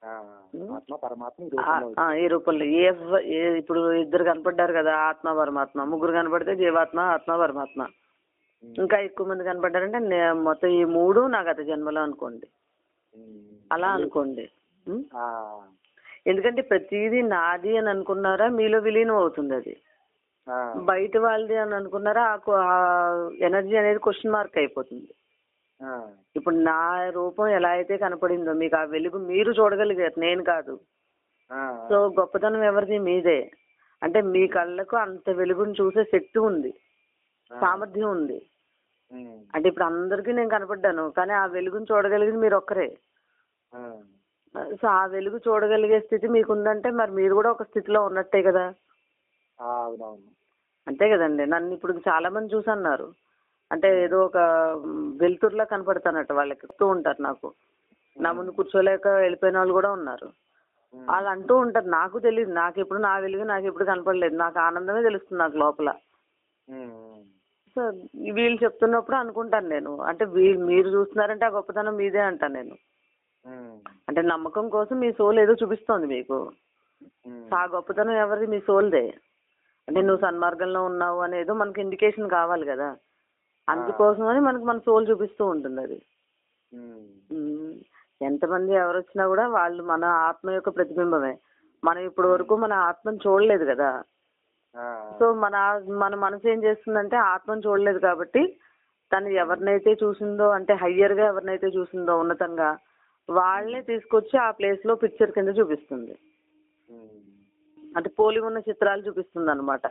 ఆ, ఆత్మ పరమాత్మ ఈ ఆ, రూపంలో ఆ, ఈ రూపంలో ఏ ఏ ఇప్పుడు ఇద్దరు కనపడ్డారు కదా ఆత్మ పరమాత్మ ముగ్గురు కనపడితే జీవాత్మ ఆత్మ పరమాత్మ ఇంకా ఎక్కువ మంది కనపడ్డారంటే నే- మొత్తం ఈ మూడు నా గత జన్మలో అనుకోండి ఉమ్. అలా అనుకోండి ఉం? ఆ, ఎందుకంటే ప్రతిదీ నాది అని అనుకున్నారా మీలో విలీనం అవుతుంది అది ఆ, బయట వాళ్ళది అని అనుకున్నారా ఆ కొ- ఆ ఎనర్జీ అనేది క్వశ్చన్ మార్క్ అయిపోతుంది ఆ, ఇప్పుడు నా రూపం ఎలా అయితే కనపడిందో మీకు ఆ వెలుగు మీరు చూడగలిగారు నేను కాదు ఆ, సో గొప్పతనం ఎవరిది మీదే అంటే మీ కళ్ళకు అంత వెలుగును చూసే శక్తి ఉంది సామర్థ్యం ఉంది ఉమ్, అంటే ఇప్పుడు అందరికీ నేను కనపడ్డాను కానీ ఆ వెలుగును చూడగలిగింది మీరు ఒక్కరే ఆ, సో ఆ వెలుగు చూడగలిగే స్థితి మీకు ఉందంటే మరి మీరు కూడా ఒక స్థితిలో ఉన్నట్టే కదా ఆ, అవునవును అంతే కదండి నన్ను ఇప్పుడు చాలా మంది చూసన్నారు అంటే ఏదో ఒక మ్, వెలుతురులా కనపడతానట వాళ్ళకి చెప్తూ ఉంటారు నాకు నా ముందు కూర్చోలేక వెళ్ళిపోయిన వాళ్ళు కూడా ఉన్నారు ఉమ్, వాళ్ళు అంటూ ఉంటారు నాకు తెలియదు నాకు ఎప్పుడు నా వెలుగు నాకు ఎప్పుడు కనపడలేదు నాకు ఆనందమే తెలుస్తుంది నాకు లోపల ఉమ్, ఉమ్, సో వీళ్ళు చెప్తున్నప్పుడు అనుకుంటాను నేను అంటే వీ- మీరు చూస్తున్నారంటే ఆ గొప్పతనం మీదే అంటాను నేను ఉమ్, అంటే నమ్మకం కోసం మీ సోల్ ఏదో చూపిస్తోంది మీకు ఉమ్, సో ఆ గొప్పతనం ఎవరిది మీ సోల్దే అంటే నువ్వు సన్మార్గంలో ఉన్నావు అనేదో మనకి ఇండికేషన్ కావాలి కదా అందుకోసమని మనకు మన సోల్ చూపిస్తూ ఉంటుంది అది ఉమ్, ఉమ్, ఎంతమంది ఎవరు వచ్చినా కూడా వాళ్ళు మన ఆత్మ యొక్క ప్రతిబింబమే మనం ఇప్పటి వరకు మన ఆత్మను చూడలేదు కదా ఆ, సో మన మన మనసు ఏం చేస్తుందంటే ఆత్మను చూడలేదు కాబట్టి తను ఎవరినైతే చూసిందో అంటే హయ్యర్ గా ఎవరినైతే చూసిందో ఉన్నతంగా వాళ్ళనే తీసుకొచ్చి ఆ ప్లేస్ లో పిక్చర్ కింద చూపిస్తుంది ఉమ్, అంటే పోలి ఉన్న చిత్రాలు చూపిస్తుంది అనమాట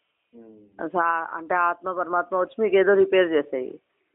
ఉమ్. అంటే ఆత్మ పరమాత్మ వచ్చి మీకు ఏదో రిపేర్ చేసాయి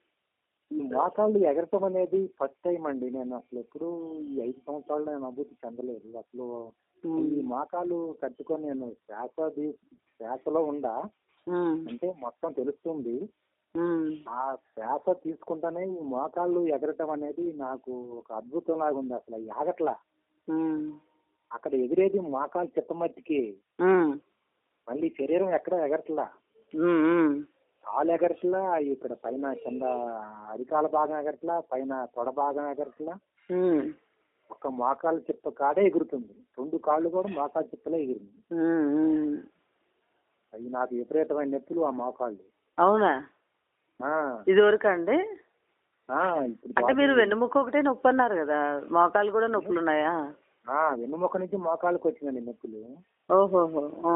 ఈ మోకాళ్ళు ఎగరటం అనేది ఫస్ట్ టైం అండి నేను అసలు ఎప్పుడు ఈ ఐదు సంవత్సరాలు నేను అనుభూతి చెందలేదు అసలు ఈ మోకాలు కట్టుకొని నేను శ్వాస తీ- శ్వాసలో ఉండా ఉమ్, అంటే మొత్తం తెలుస్తుంది ఉమ్, ఆ శ్వాస తీసుకుంటానే ఈ మోకాళ్ళు ఎగరటం అనేది నాకు ఒక అద్భుతం లాగా ఉంది అసలు ఈ ఆగట్లా ఉమ్, అక్కడ ఎగిరేది మోకాలు చిత్తమట్టికి ఉమ్, మళ్ళీ శరీరం ఎక్కడ ఎగరట్లా ఉమ్, ఉమ్, కాలు ఎగరట్లా ఇక్కడ పైన కింద అరికాల భాగం ఎగరట్లా పైన తొడ భాగం ఎగరట్లా ఉమ్, ఒక మోకాలు చిప్ప కాడే ఎగురుతుంది రెండు కాళ్ళు కూడా మోకాలు చిప్పలే ఎగిరింది ఉమ్, ఉమ్. అవి నాకు విపరీతమైన నొప్పులు ఆ మోకాళ్ళు అవునా ఆ, ఇది వరకు అండి ఆ, ఇప్పుడు అంటే మీరు వెన్నుముక్క ఒకటే నొప్పి అన్నారు కదా మోకాలు కూడా నొప్పులు ఉన్నాయా ఆ, వెన్నుముక్క నుంచి మోకాళ్ళకి వచ్చిందండి నొప్పులు ఓహోహో ఆ.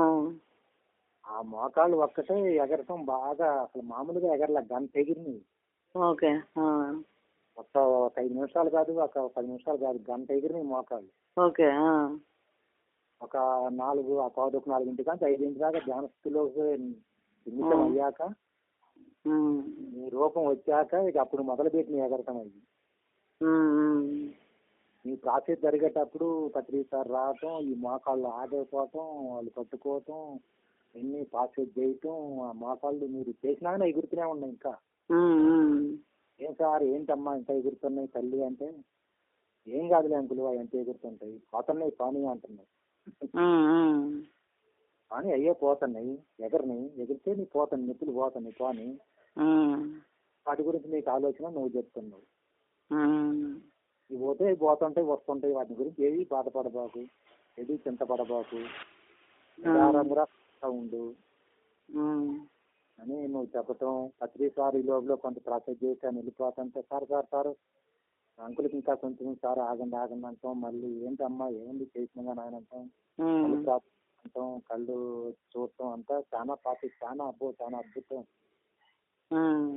ఆ మోకాళ్ళు ఒక్కటే ఎగరటం బాగా అసలు మామూలుగా ఎగరలే గంట ఎగిరినాయి ఓకే ఆ. ఒక ఒక ఐదు నిమిషాలు కాదు ఒక పది నిమిషాలు కాదు గంట ఎగిరినాయి మోకాళ్ళు ఓకే ఆ. ఒక నాలుగు ఆ పావు ఒక నాలుగింటి కానీ ఐదింటి దాకా ధ్యాన స్థితిలో నిమిషం అయ్యాక ఉమ్, నీ రూపం వచ్చాక ఇక అప్పుడు మొదలు పెట్టిన ఎగరటం అయ్యి ఉమ్, ఉమ్. ఈ ప్రాసెస్ జరిగేటప్పుడు పత్రిసారి రావటం ఈ మోకాళ్ళు ఆగైపోవటం వాళ్ళు పట్టుకోవటం ఎన్ని ప్రాసెస్ చేయటం ఆ మోకాళ్ళు మీరు చేసినాగానే ఎగురుతూనే ఉన్నాయి ఇంకా ఉమ్, ఉమ్. ఏం సార్ ఏంటమ్మా ఇంకా ఎగురుతున్నాయి తల్లి అంటే ఏం కాదులే అంకులు అవి ఎంత ఎగురుతుంటాయి పోతున్నాయి పానీ అంటున్నాయి ఉమ్, ఉమ్. కానీ అయ్యే పోతున్నాయి ఎగరని ఎగిరితే నీ పోతాను నొప్పులు పోతున్నాయి పోని ఉమ్, వాటి గురించి నీకు ఆలోచన నువ్వు చెప్తున్నావు ఉమ్. ఇవి పోతే ఇవి పోతుంటాయి వస్తుంటాయి వాటి గురించి ఏవి బాధపడబాకు ఏది చింతపడబాకు నిదానంగా ఉండు ఉమ్. అని నువ్వు చెప్పటం ప్రతి సార్ ఈ లోపల కొంత ప్రాసెస్ చేసి అని వెళ్ళిపోతుంటే సార్ సార్ సార్ అంకులకి ఇంకా కొంచెం సార్ ఆగండి ఆగండి అంటాం మళ్ళీ ఏంటమ్మా ఏంది చేసినా నాయన అంటాం మళ్ళీ ఉమ్. ప్రాసెస్ అంటాం కళ్ళు చూడటం అంతా చాలా ప్రాసెస్ చాలా అబ్బో చాలా అద్భుతం ఉమ్.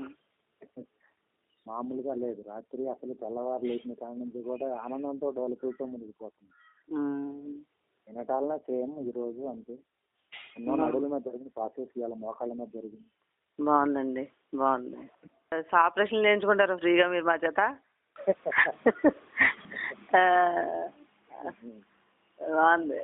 మామూలుగా లేదు రాత్రి అసలు తెల్లవారు లేచిన కాడ నుంచి కూడా ఆనందంతో డోలకులతో మునిగిపోతుంది ఉమ్. వినటాలనే సేమ్ ఈ రోజు అంతే ఎన్నో నడుల మీద జరిగిన ప్రాసెస్ ఇవాళ మోకాళ్ళ మీద జరిగింది బాగుందండి బాగుంది ఆపరేషన్ చేయించుకుంటారా ఫ్రీగా మీరు మా చేత ఆ, బాగుంది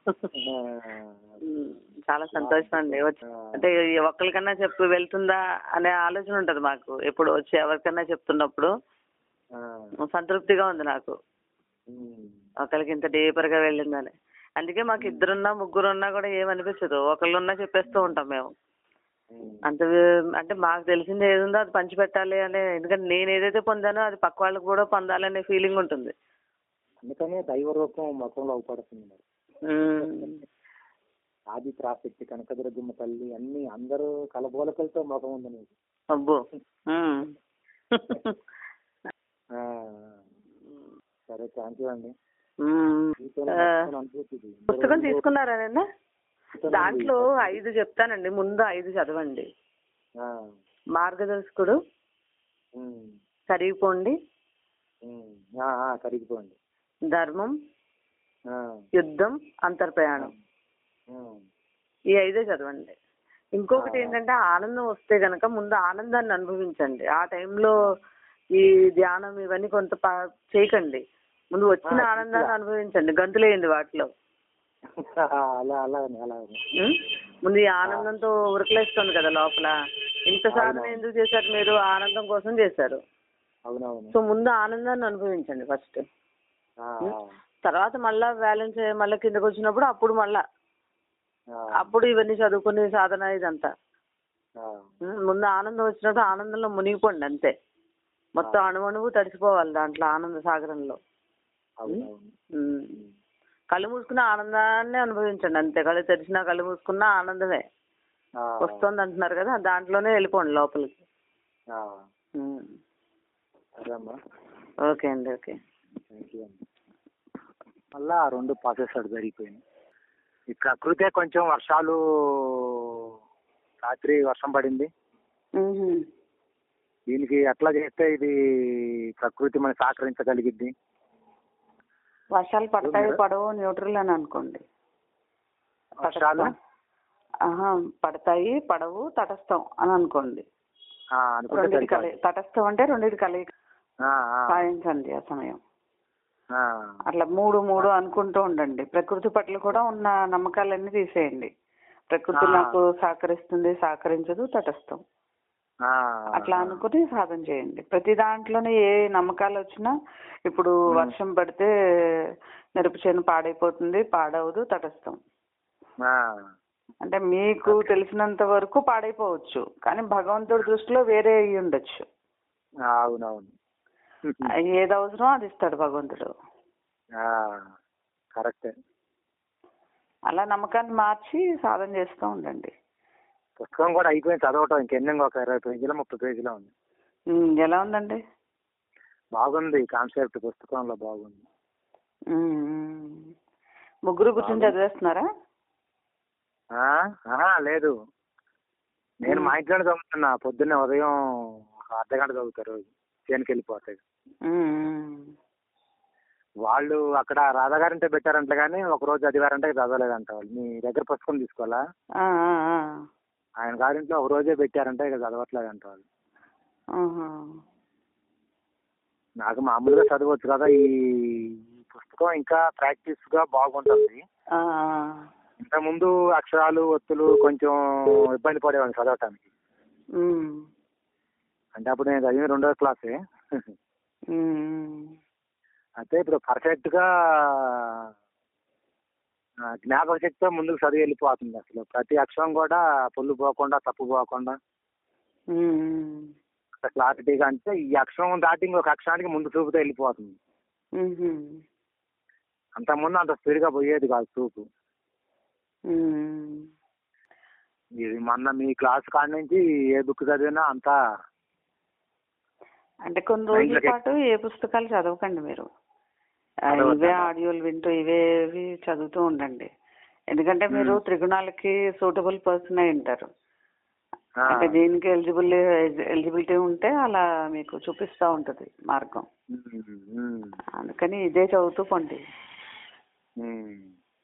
ఉమ్, చాలా సంతోషం అండి వచ్చి అంటే ఒక్కరికన్నా చెప్పు వెళ్తుందా అనే ఆలోచన ఉంటది మాకు ఎప్పుడు వచ్చి ఎవరికన్నా చెప్తున్నప్పుడు ఆ, సంతృప్తిగా ఉంది నాకు ఉమ్, ఒకరికి ఇంత డీపర్ గా వెళ్ళిందని అందుకే మాకు ఇద్దరున్నా ముగ్గురున్నా కూడా ఏమనిపించదు ఒకళ్ళున్నా చెప్పేస్తూ ఉంటాం మేము ఉమ్, అంత వే- అంటే మాకు తెలిసింది ఏది ఉందో అది పంచిపెట్టాలి అనే ఎందుకంటే నేను ఏదైతే పొందానో అది పక్క వాళ్ళకి కూడా పొందాలనే ఫీలింగ్ ఉంటుంది అందుకనే దైవ రూపం ముఖంలో అవపడుతుంది మరి ఉమ్. ఆది ప్రాశక్తి కనకదుర్గమ్మ తల్లి అన్ని అందరూ కలబోలకలతో ముఖం ఉంది నీకు అబ్బో ఉమ్. ఆ, సరే థ్యాంక్ యూ అండి ఉమ్. మీతో ఆ, మాట్లాడిన అనుభూతి ఇది. పుస్తకం తీసుకున్నారా నిన్న మీతో దాంట్లో ఐదు చెప్తానండి ముందు ఐదు చదవండి ఆ, మార్గదర్శకుడు ఉమ్, కరిగిపోండి ఉమ్, ఆ, ఆ, కరిగిపోండి ధర్మం ఆ, యుద్ధం అంతర్ప్రయాణం ఉమ్, ఈ ఐదే చదవండి ఇంకొకటి ఆ. ఏంటంటే ఆనందం వస్తే గనక ముందు ఆనందాన్ని అనుభవించండి ఆ టైంలో ఈ ధ్యానం ఇవన్నీ కొంత ప- చేయకండి ముందు వచ్చిన ఆ, ఆనందాన్ని అనుభవించండి గంతులేయండి వాటిలో అలా అలాగని అలాగని ఉం? ముందు ఈ ఆనందంతో ఉరకలేస్తుంది కదా లోపల ఇంత సాధన అవునవును. ఎందుకు చేశారు మీరు ఆనందం కోసం చేశారు అవునవును సో ముందు ఆనందాన్ని అనుభవించండి ఫస్ట్ ఆ, తర్వాత మళ్ళా బ్యాలెన్స్ మళ్ళీ కిందకు వచ్చినప్పుడు అప్పుడు మళ్ళా ఆ, అప్పుడు ఇవన్నీ చదువుకునే సాధన ఇదంతా ఆ, ఉం, ముందు ఆనందం వచ్చినప్పుడు ఆనందంలో మునిగిపోండి అంతే మొత్తం అణువణువు తడిసిపోవాలి దాంట్లో ఆనంద సాగరంలో అవునవును ఉం. కళ్ళు మూసుకున్న ఆనందాన్ని అనుభవించండి అంతే కళ్ళు తెరిచినా కళ్ళు మూసుకున్న ఆనందమే ఆ, వస్తుంది అంటున్నారు కదా దాంట్లోనే వెళ్ళిపోండి లోపలికి ఆ, ఉం. సరే అమ్మా ఓకే అండి ఓకే థ్యాంక్ యూ అండి మళ్ళా ఆ రెండు ప్రాసెస్ అటు జరిగిపోయింది ఈ ప్రకృతే కొంచెం వర్షాలు రాత్రి వర్షం పడింది మ్మ్. దీనికి ఎట్లా చేస్తే ఇది ప్రకృతి మనకి సహకరించగలిగిద్ది వర్షాలు పడతాయి పడవు న్యూట్రల్ అని అనుకోండి వర్షాలు ఆహా పడతాయి పడవు తటస్థం అని అనుకోండి ఆ, అనుకుంటే రెండింటి కలి సరికాదు. తటస్థం అంటే రెండింటి కలిగి ఆ, ఆ, సాధించండి ఆ సమయం ఆ, అట్లా మూడు మూడు అనుకుంటూ ఉండండి ప్రకృతి పట్ల కూడా ఉన్న నమ్మకాలన్నీ తీసేయండి ప్రకృతి ఆ. నాకు సహకరిస్తుంది సహకరించదు తటస్థం ఆ, అట్లా అనుకుని సాధన చేయండి ప్రతి దాంట్లోనే ఏ నమ్మకాలు వచ్చినా ఇప్పుడు వర్షం పడితే మిరప చేను పాడైపోతుంది పాడవదు తటస్థం ఆ, అంటే మీకు తెలిసినంత వరకు పాడైపోవచ్చు కానీ భగవంతుడి దృష్టిలో వేరే అయ్యి ఉండొచ్చు ఆ, అవునవును ఏది అవసరం అది ఇస్తాడు భగవంతుడు ఆ, కరెక్టే అలా నమ్మకాన్ని మార్చి సాధన చేస్తూ ఉండండి పుస్తకం కూడా అయిపోయింది చదవటం ఇంకెన్ని ఒక ఇరవై పేజీలో ముప్పై పేజీలో ఉంది ఉమ్, ఎలా ఉందండి బాగుంది కాన్సెప్ట్ పుస్తకంలో బాగుంది ఉమ్, ముగ్గురు కూర్చొని చదివేస్తున్నారా ఆ, ఆహా, లేదు నేను మా ఇంట్లోనే చదువుతున్నా పొద్దున్నే ఉదయం ఒక అర్ధ గంట చదువుతా రోజు చేనుకి వెళ్ళిపోతాయి ఉమ్, వాళ్ళు అక్కడ రాధాగారింటే పెట్టారంట కానీ ఒక రోజు అదివారంటే చదవలేదంట వాళ్ళు మీ దగ్గర పుస్తకం తీసుకోవాలా ఆ, ఆ, ఆ. ఆయన గారింట్లో ఒక రోజే పెట్టారంటే ఇక చదవట్లేదంట వాళ్ళు ఆహా. నాకు మామూలుగా చదవచ్చు కదా ఈ ఈ పుస్తకం ఇంకా ప్రాక్టీస్ గా బాగుంటుంది ఆ, ఆ. ఇంత ముందు అక్షరాలు ఒత్తులు కొంచెం ఇబ్బంది పడేవాడిని చదవటానికి ఉమ్, అంటే అప్పుడు నేను చదివిన రెండో క్లాసే ఉమ్, అయితే ఇప్పుడు పర్ఫెక్ట్ గా ఆ, జ్ఞాపక శక్తితో ముందుకు చదివి వెళ్ళిపోతుంది అసలు ప్రతి అక్షరం కూడా పొల్లు పోకుండా తప్పు పోకుండా ఉమ్, క్లారిటీగా అంటే ఈ అక్షరం దాటి ఇంకొక అక్షరానికి ముందు చూపుతో వెళ్ళిపోతుంది ఉమ్, అంత ముందు అంత స్పీడ్ గా పోయేది కాదు చూపు ఉమ్. ఇది మొన్న మీ క్లాస్ కాడ నుంచి ఏ బుక్ చదివినా అంతా అంటే కొన్ని రోజుల మైండ్లోకి- పాటు ఏ పుస్తకాలు చదవకండి మీరు ఆ, చదవద్దా? ఇవే ఆడియోలు వింటూ ఇవేవి చదువుతూ ఉండండి ఎందుకంటే మీరు మ్మ్. త్రిగుణాలకి సూటబుల్ పర్సన్ అయి ఉంటారు ఆ, అంటే దేనికి ఎలిజిబుల్ ఎలిజిబిలిటీ ఉంటే అలా మీకు చూపిస్తూ ఉంటది మార్గం ఉమ్, ఉమ్, అందుకని ఇదే చదువుతూ పండి ఉమ్.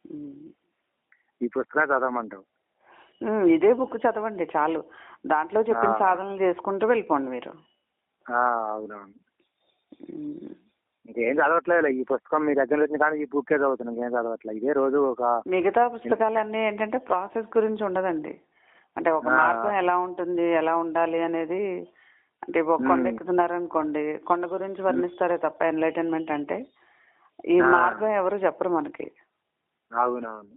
ఈ పుస్తకం చదవమంటావు ఇదే బుక్ చదవండి చాలు దాంట్లో చెప్పిన ఆ. సాధనలు చేసుకుంటూ వెళ్ళిపోండి మీరు ఆ, అవునవును ఉమ్. ఇంకేం చదవట్లేదు ఈ పుస్తకం మీ దగ్గర వచ్చిన కానీ ఈ బుక్కే చదువుతున్నాను ఇంకేం చదవట్లేదు ఇదే రోజు ఒక మిగతా పుస్తకాలన్నీ ఏంటంటే ప్రాసెస్ గురించి ఉండదండి అంటే ఒక ఆ. మార్గం ఎలా ఉంటుంది ఎలా ఉండాలి అనేది అంటే ఒక కొండ మ్మ్. ఎక్కుతున్నారు అనుకోండి కొండ గురించి వర్ణిస్తారే తప్ప ఎన్లైటన్మెంట్ అంటే ఈ ఆ. మార్గం ఎవరు చెప్పరు మనకి అవునవును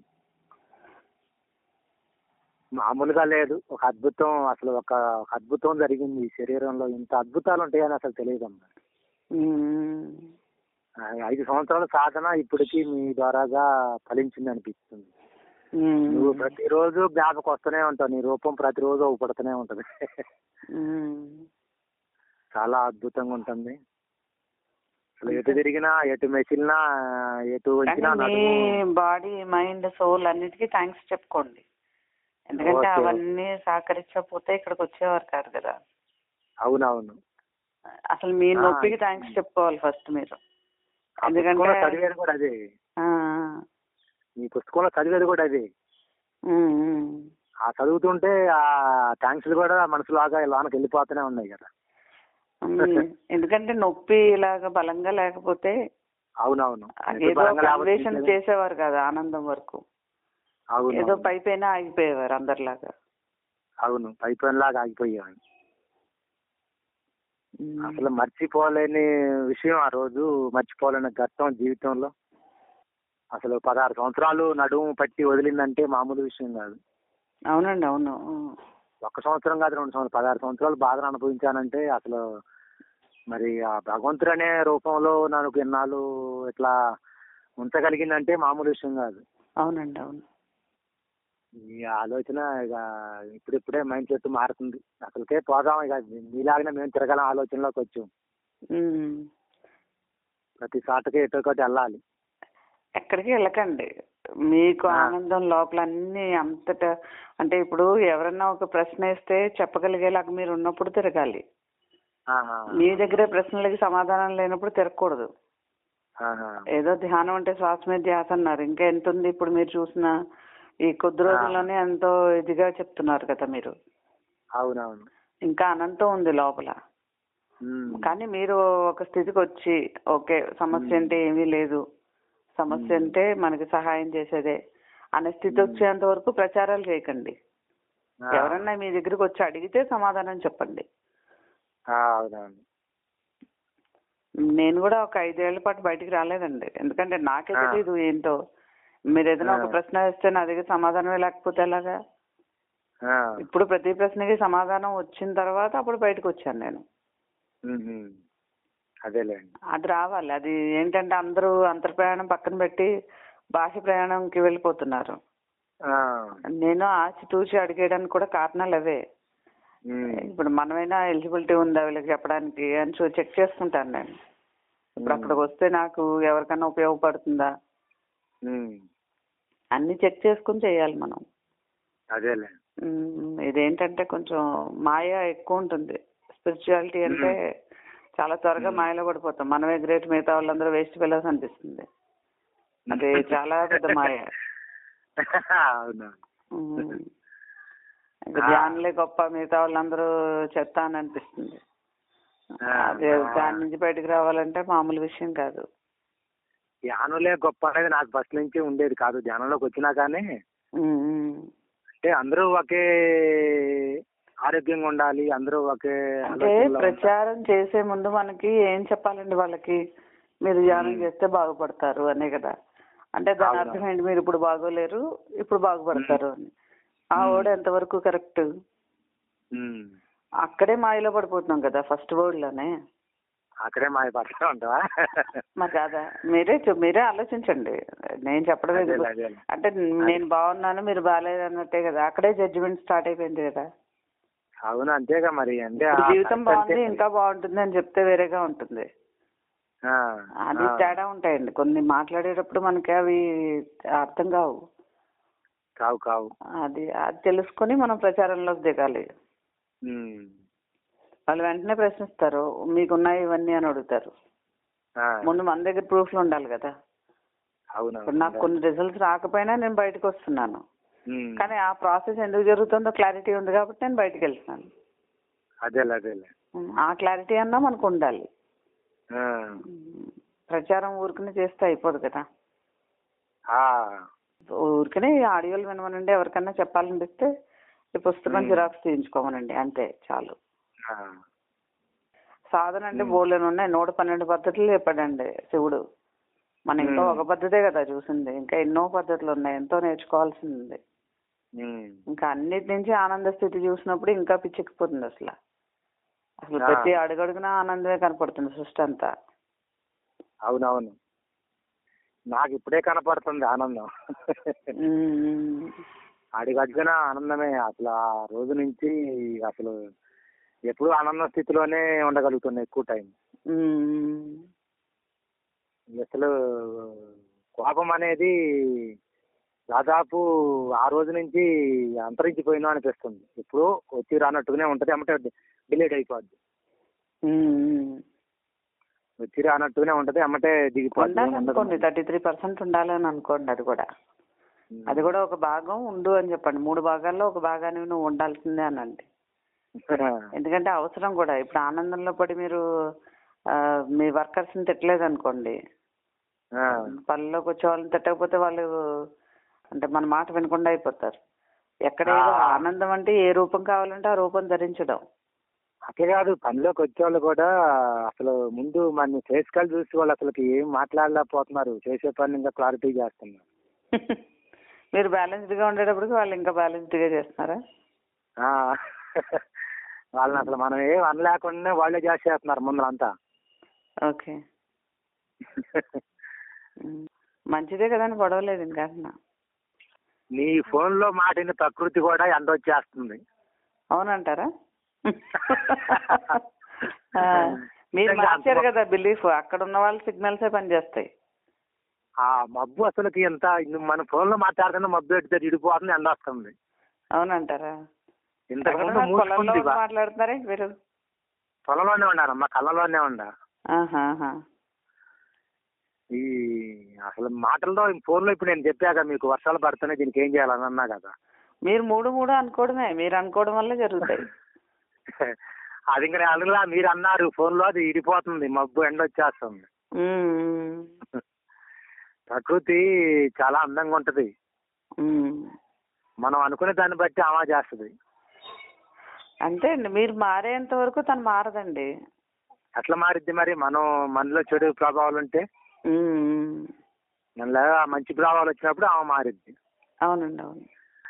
మామూలుగా లేదు ఒక అద్భుతం అసలు ఒక ఒక అద్భుతం జరిగింది ఈ శరీరంలో ఇంత అద్భుతాలు ఉంటాయని అసలు తెలియదమ్మా మ్మ్. ఆ, ఐదు సంవత్సరాల సాధన ఇప్పటికి మీ ద్వారాగా ఫలించింది అనిపిస్తుంది ఉమ్. నువ్వు ప్రతిరోజు జ్ఞాపకం వస్తూనే ఉంటావు నీ రూపం ప్రతిరోజు అవుపడుతూనే ఉంటది ఉమ్. చాలా అద్భుతంగా ఉంటుంది అసలు ఎటు తిరిగినా ఎటు మెసిలినా ఎటు వచ్చినా కానీ మీ నడుము బాడీ మైండ్ సోల్ అన్నిటికీ థ్యాంక్స్ చెప్పుకోండి ఎందుకంటే ఓకే. అవన్నీ సహకరించకపోతే ఇక్కడికి వచ్చేవారు కాదు కదా అవునవును అసలు మీ ఆ. నొప్పికి థ్యాంక్స్ చెప్పుకోవాలి ఫస్ట్ మీరు ఆ ఎందుకంటే- పుస్తకంలో చదివేది కూడా అదే ఆ, మీ పుస్తకంలో చదివేది కూడా అదే ఉమ్, ఉమ్. ఆ చదువుతుంటే ఆ థ్యాంక్స్ కూడా మనసులాగా లోనకి వెళ్ళిపోతూనే ఉన్నాయి కదా ఉమ్, ఎందుకంటే నొప్పి ఇలాగ బలంగా లేకపోతే అవునవును ఏదో ఒక అన్వేషణ చేసేవారు కదా ఆనందం వరకు అవును ఏదో పై పైన ఆగిపోయేవారు అందరిలాగా అవును పైపైన లాగా ఆగిపోయాను ఉమ్. అసలు మర్చిపోలేని విషయం ఆ రోజు మర్చిపోలేని ఘట్టం జీవితంలో అసలు పదహారు సంవత్సరాలు నడుము పట్టి వదిలిందంటే మామూలు విషయం కాదు అవునండి అవును ఉమ్. ఒక్క సంవత్సరం కాదు రెండు సంవత్సరాలు పదహారు సంవత్సరాలు బాధను అనుభవించానంటే అసలు మరి ఆ భగవంతుడు అనే రూపంలో నాకు ఎన్నాళ్ళు ఇట్లా ఉంచగలిగిందంటే మామూలు విషయం కాదు అవునండి అవును ఈ ఆలోచన ఇక ఇప్పుడిప్పుడే మైండ్ సెట్ మారుతుంది అసలుకే పోదాం ఇక మీలాగానే మేము తిరగలం ఆలోచనలోకి వచ్చాం ఉమ్. ప్రతి చాటకి ఎటో ఒకటి వెళ్ళాలి ఎక్కడికి వెళ్ళకండి మీకు ఆ. ఆనందం లోపల అన్ని అంతటా అంటే ఇప్పుడు ఎవరన్నా ఒక ప్రశ్న వేస్తే చెప్పగలిగేలాగా మీరు ఉన్నప్పుడు తిరగాలి ఆహా. మీ దగ్గరే ప్రశ్నలకి సమాధానం లేనప్పుడు తిరగకూడదు ఆహా. ఏదో ధ్యానం అంటే శ్వాస మీద ధ్యాస అన్నారు ఇంకా ఎంత ఉంది ఇప్పుడు మీరు చూసిన ఈ కొద్ది రోజుల్లోనే ఎంతో ఇదిగా చెప్తున్నారు కదా మీరు అవునవును ఇంకా అనంతం ఉంది లోపల ఉమ్. కానీ మీరు ఒక స్థితికి వచ్చి ఓకే సమస్య అంటే ఏమీ లేదు సమస్య మ్మ్. అంటే మనకి సహాయం చేసేదే అనే స్థితి వచ్చేంత వరకు ప్రచారాలు చేయకండి ఆ. ఎవరన్నా మీ దగ్గరికి వచ్చి అడిగితే సమాధానం చెప్పండి ఆ, అవునవును నేను కూడా ఒక ఐదేళ్ల పాటు బయటికి రాలేదండి ఎందుకంటే నాకే ఆ. తెలియదు ఏంటో మీరు ఏదైనా ఒక ఆ. ప్రశ్న వేస్తే నా దగ్గర సమాధానమే లేకపోతే ఎలాగా ఆ. ఇప్పుడు ప్రతి ప్రశ్నకి సమాధానం వచ్చిన తర్వాత అప్పుడు బయటకు వచ్చాను నేను ఉహు. అదేలేండి అది రావాలి అది ఏంటంటే అందరూ అంతర్ ప్రయాణం పక్కన పెట్టి బాహ్య ప్రయాణంకి వెళ్ళిపోతున్నారు ఆ. నేను ఆచి తూచి అడిగేయడానికి కూడా కారణాలు అవే ఉమ్. ఇప్పుడు మనమైనా ఎలిజిబిలిటీ ఉందా వీళ్ళకి చెప్పడానికి అని చూ చెక్ చేసుకుంటాను నేను ఇప్పుడు అక్కడికి వస్తే నాకు ఎవరికైనా ఉపయోగపడుతుందా ఉమ్. అన్ని చెక్ చేసుకుని చేయాలి మనం అదేలే ఉమ్, ఇదేంటంటే కొంచెం మాయ ఎక్కువ ఉంటుంది స్పిరిచువాలిటీ అంటే చాలా త్వరగా మాయలో పడిపోతాం మనమే గ్రేట్ మిగతా వాళ్ళందరూ వేస్ట్ ఫెలోస్ అనిపిస్తుంది అది చాలా పెద్ద మాయ అవును ఉమ్. ఇంకా ధ్యానులే గొప్ప మిగతా వాళ్ళందరూ చెత్త అని అనిపిస్తుంది ఆ, అదే దాని నుంచి బయటకు రావాలంటే మామూలు విషయం కాదు ధ్యానులే గొప్ప అనేది నాకు ఫస్ట్ నుంచి ఉండేది కాదు ధ్యానంలోకి వచ్చినా కానీ ఉమ్, ఉమ్. అంటే అందరూ ఒకే ఆరోగ్యంగా ఉండాలి అందరూ ఒకే అంటే ఆలోచనలో ఉండాలి. ప్రచారం చేసే ముందు మనకి ఏం చెప్పాలండి వాళ్ళకి మీరు ధ్యానం మ్మ్. చేస్తే బాగుపడతారు అనే కదా అంటే దాని అవును. అర్థం ఏంటి మీరు ఇప్పుడు బాగోలేరు ఇప్పుడు బాగుపడతారు అని ఆ మ్మ్. వర్డ్ ఎంతవరకు కరెక్ట్ ఉమ్. అక్కడే మాయలో పడిపోతున్నాం కదా ఫస్ట్ వర్డ్ లోనే అక్కడే మాయ పడతా ఉంటావా మరి కాదా మీరే చూ- మీరే ఆలోచించండి నేను చెప్పడం అదేలే, ఎందుకు? అదేలే. అంటే నేను బాగున్నాను మీరు బాగాలేదు అన్నట్టే కదా అక్కడే జడ్జిమెంట్ స్టార్ట్ అయిపోయింది కదా అవును అంతేగా మరి అంటే ఇప్పుడు ఆ జీవితం కరెక్ట్ బాగుంది అంతే. ఇంకా బాగుంటుంది అని చెప్తే వేరేగా ఉంటుంది ఆ, అది ఆ. తేడా ఉంటాయండి కొన్ని మాట్లాడేటప్పుడు మనకి అవి అర్థం కావు కావు కావు అది అది తెలుసుకొని మనం ప్రచారంలోకి దిగాలి ఉమ్. వాళ్ళు వెంటనే ప్రశ్నిస్తారు మీకున్నాయి ఇవన్నీ అని అడుగుతారు ఆ, ముందు మన దగ్గర ప్రూఫ్లు ఉండాలి కదా అవును ఇప్పుడు నాకు కొన్ని రిజల్ట్స్ రాకపోయినా నేను బయటకు వస్తున్నాను ఉమ్. కానీ ఆ ప్రాసెస్ ఎందుకు జరుగుతుందో క్లారిటీ ఉంది కాబట్టి నేను బయటకు వెళ్తున్నాను అదేలే అదేలే ఉమ్, ఆ క్లారిటీ అన్నా మనకు ఉండాలి ఆ. ఉమ్, ప్రచారం ఊరికనే చేస్తే అయిపోదు కదా ఆ. ఊరికనే ఈ ఆడియోలు వినమనండి ఎవరికన్నా చెప్పాలనిపిస్తే ఈ పుస్తకం మ్మ్. జిరాక్స్ తీయించుకోమనండి అంతే చాలు ఆ. సాధన అంటే మ్మ్. బోర్డులు ఉన్నాయి నూట పన్నెండు పద్ధతులు చెప్పాడండి శివుడు మనం ఇంకా మ్మ్. ఒక పద్ధతే కదా చూసింది ఇంకా ఎన్నో పద్ధతులు ఉన్నాయి ఎంతో నేర్చుకోవాల్సింది ఉంది ఉమ్. ఇంకా అన్నిటి నుంచి ఆనంద స్థితి చూసినప్పుడు ఇంకా పిచ్చెక్కిపోతుంది అసలు అసలు ఆ. ప్రతి అడుగడుగునా ఆనందమే కనపడుతుంది సృష్టి అంతా అవునవును నాకు ఇప్పుడే కనపడుతుంది ఆనందం ఉమ్. అడిగడిగిన ఆనందమే అసలు ఆ రోజు నుంచి అసలు ఎప్పుడు ఆనంద స్థితిలోనే ఉండగలుగుతున్నా ఎక్కువ టైం ఉమ్. అసలు కోపం అనేది దాదాపు ఆ రోజు నుంచి అంతరించిపోయిందో అనిపిస్తుంది ఇప్పుడు వచ్చి రానట్టుగానే ఉంటది అమ్మటే డిలేట్ అయిపోద్ది ఉమ్. వచ్చి రానట్టుగానే ఉంటది అమ్మటే దిగిపోద్ది ఉండాలనుకోండి థర్టీ త్రీ పర్సెంట్ ఉండాలని అనుకోండి అది కూడా అది కూడా ఒక భాగం ఉండు అని చెప్పండి మూడు భాగాల్లో ఒక భాగాన్ని నువ్వు ఉండాల్సిందే అనండి ఎందుకంటే అవసరం కూడా ఇప్పుడు ఆనందంలో పడి మీరు ఆ, మీ వర్కర్స్ ని తిట్టలేదు అనుకోండి ఆ, పనిలోకి వచ్చే వాళ్ళని తిట్టకపోతే వాళ్ళు అంటే మన మాట వినకుండా అయిపోతారు ఎక్కడ ఏదో ఆ. ఆనందం అంటే ఏ రూపం కావాలంటే ఆ రూపం ధరించడం అట్లే కాదు పనిలోకి వచ్చేవాళ్ళు కూడా అసలు ముందు మన ఫేస్ కాల్ చూసి వాళ్ళు అసలు ఏం మాట్లాడలేకపోతున్నారు చేసే పని ఇంకా క్లారిటీ చేస్తున్నారు మీరు బ్యాలెన్స్డ్ గా ఉండేటప్పటికి వాళ్ళు ఇంకా బ్యాలెన్స్డ్ గా చేస్తున్నారా ఆ, వాళ్ళని అసలు మనం ఏం అనలేకుండా వాళ్ళే చేసేస్తున్నారు ముందరంతా ఓకే ఉమ్. మంచిదే కదండి గొడవలేదు ఇంకా అంటున్నా. నీ ఫోన్ లో మాటిన ప్రకృతి కూడా ఎండ వచ్చేస్తుంది అవునంటారా ఆ, మీరు నిజంగా మార్చారు అంత- కదా బిలీఫ్ అక్కడ ఉన్న వాళ్ళ సిగ్నల్సే పనిచేస్తాయి ఆ మబ్బు అసలుకి ఎంత మన ఫోన్ లో మాట్లాడుతున్న మబ్బు ఎడితే ఇడిపోతుంది ఎండ వస్తుంది అవునంటారా ఇంతకు ముందు ఎక్కడున్నారు? పొలంలో మూసుకుంది బా- మాట్లాడుతున్నారే మీరు పొలంలోనే ఉన్నారమ్మా కళ్ళలోనే ఉండా ఆహాహా. ఈ అసలు మాటల్లో ఫోన్ లో ఇప్పుడు నేను చెప్పాక మీకు వర్షాలు పడుతున్నాయి దీనికి ఏం చేయాలని అన్నా కదా మీరు మూడు మూడు అనుకోవడమే మీరు అనుకోవడం వల్ల జరుగుతాయి అది ఇంకా నేను అందులో మీరు అన్నారు ఫోన్ లో అది ఇడిపోతుంది మబ్బు ఎండ వచ్చేస్తుంది ఉమ్, ప్రకృతి చాలా అందంగా ఉంటది ఉమ్. మనం అనుకునే దాన్ని బట్టి ఆమా చేస్తుంది అంతే అండి మీరు మారేంత వరకు తను మారదండి ఎట్లా మారిద్ది మరి మనం మనలో చెడు ప్రభావాలు ఉంటే ఉమ్, మనలో ఆ మంచి ప్రభావాలు వచ్చినప్పుడు ఆమె మారిద్ది అవునండి అవును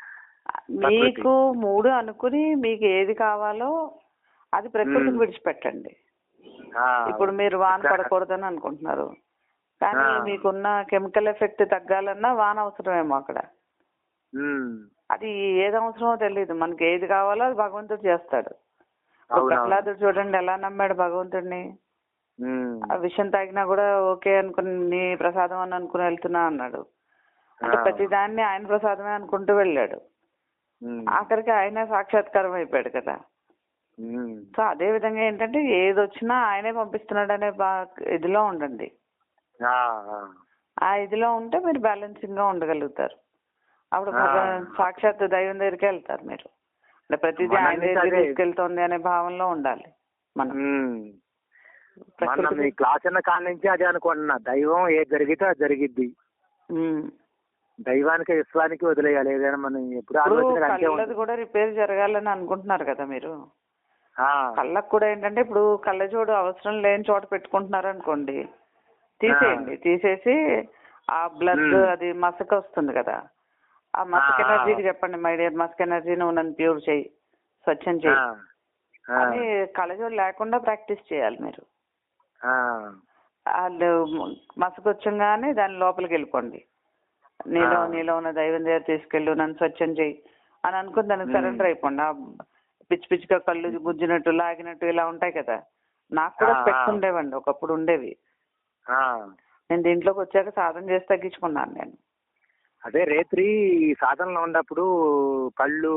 మీకు మూడు అనుకుని మీకు ఏది కావాలో అది ప్రకృతికి మ్మ్. విడిచిపెట్టండి ఆ, ఇప్పుడు మీరు వాన పడకూడదని అనుకుంటున్నారు కానీ ఆ. మీకున్న కెమికల్ ఎఫెక్ట్ తగ్గాలన్నా వాన అవసరమేమో అక్కడ ఉమ్, అది ఏది అవసరమో తెలియదు మనకి ఏది కావాలో అది భగవంతుడు చేస్తాడు ఇప్పుడు అవునవును. ప్రహ్లాదుడు చూడండి ఎలా నమ్మాడు భగవంతుడిని ఉమ్, ఆ విషయం తాగినా కూడా ఓకే అనుకుని నీ ప్రసాదం అని అనుకుని వెళ్తున్నా అన్నాడు అంటే ఆ. ప్రతి దాన్ని ఆయన ప్రసాదమే అనుకుంటూ వెళ్ళాడు ఉమ్, ఆఖరికి ఆయన సాక్షాత్కారం అయిపోయాడు కదా ఉమ్, సో అదే విధంగా ఏంటంటే ఏది వచ్చినా ఆయనే పంపిస్తున్నాడు అనే బా ఇదిలో ఉండండి ఆ, ఆ. ఆ ఇదిలో ఉంటే మీరు బ్యాలెన్సింగ్ గా ఉండగలుగుతారు అప్పుడు ఆ. భగ- సాక్షాత్ దైవం దగ్గరికి వెళ్తారు మీరు అంటే ప్రతిదీ మన ఆయన దగ్గరికి అదే. తీసుకెళ్తోంది అనే భావంలో ఉండాలి మనం ఉమ్. మొన్న ప్రకృతి మీ క్లాస్ ఉన్న కాడ నుంచి అదే అనుకుంటున్నా దైవం ఏది జరిగితే అది జరిగిద్ది ఉమ్. దైవానికి విశ్వానికి వదిలేయాలి ఏదైనా మనం ఎప్పుడు ఇప్పుడు ఆలోచన అంతే కళ్ళది ఉంటుంది కూడా రిపేర్ జరగాలని అనుకుంటున్నారు కదా మీరు ఆ, కళ్ళకు కూడా ఏంటంటే ఇప్పుడు కళ్ళజోడు అవసరం లేని చోట పెట్టుకుంటున్నారు అనుకోండి తీసేయండి తీసేసి ఆ బ్లడ్ మ్మ్. అది మసక వస్తుంది కదా ఆ మసక ఆ, ఆ. ఎనర్జీకి చెప్పండి మై డియర్ మసక ఎనర్జీ నువ్వు నన్ను ప్యూర్ చేయి స్వచ్ఛం ఆ, చేయి ఆ, అని కళ్ళజోడు లేకుండా ప్రాక్టీస్ చేయాలి మీరు ఆ, వాళ్ళు మసక వచ్చంగానే దాని లోపలికి వెళ్ళిపోండి నీలో ఆ. నీలో ఉన్న దైవం దగ్గర తీసుకెళ్ళు నన్ను స్వచ్ఛం చేయి అని అనుకుని దానికి మ్మ్. సరెండర్ అయిపోండి ఆ పిచ్చి పిచ్చిగా కళ్ళు గుజ్జినట్టు లాగినట్టు ఇలా ఉంటాయి కదా నాకు కూడా ఆ, స్పెక్స్ ఆ. ఉండేవండి ఒకప్పుడు ఉండేవి ఆ. నేను దీంట్లోకి వచ్చాక సాధన చేసి తగ్గించుకున్నాను నేను అదే రేత్రి ఈ సాధనలో ఉన్నప్పుడు కళ్ళు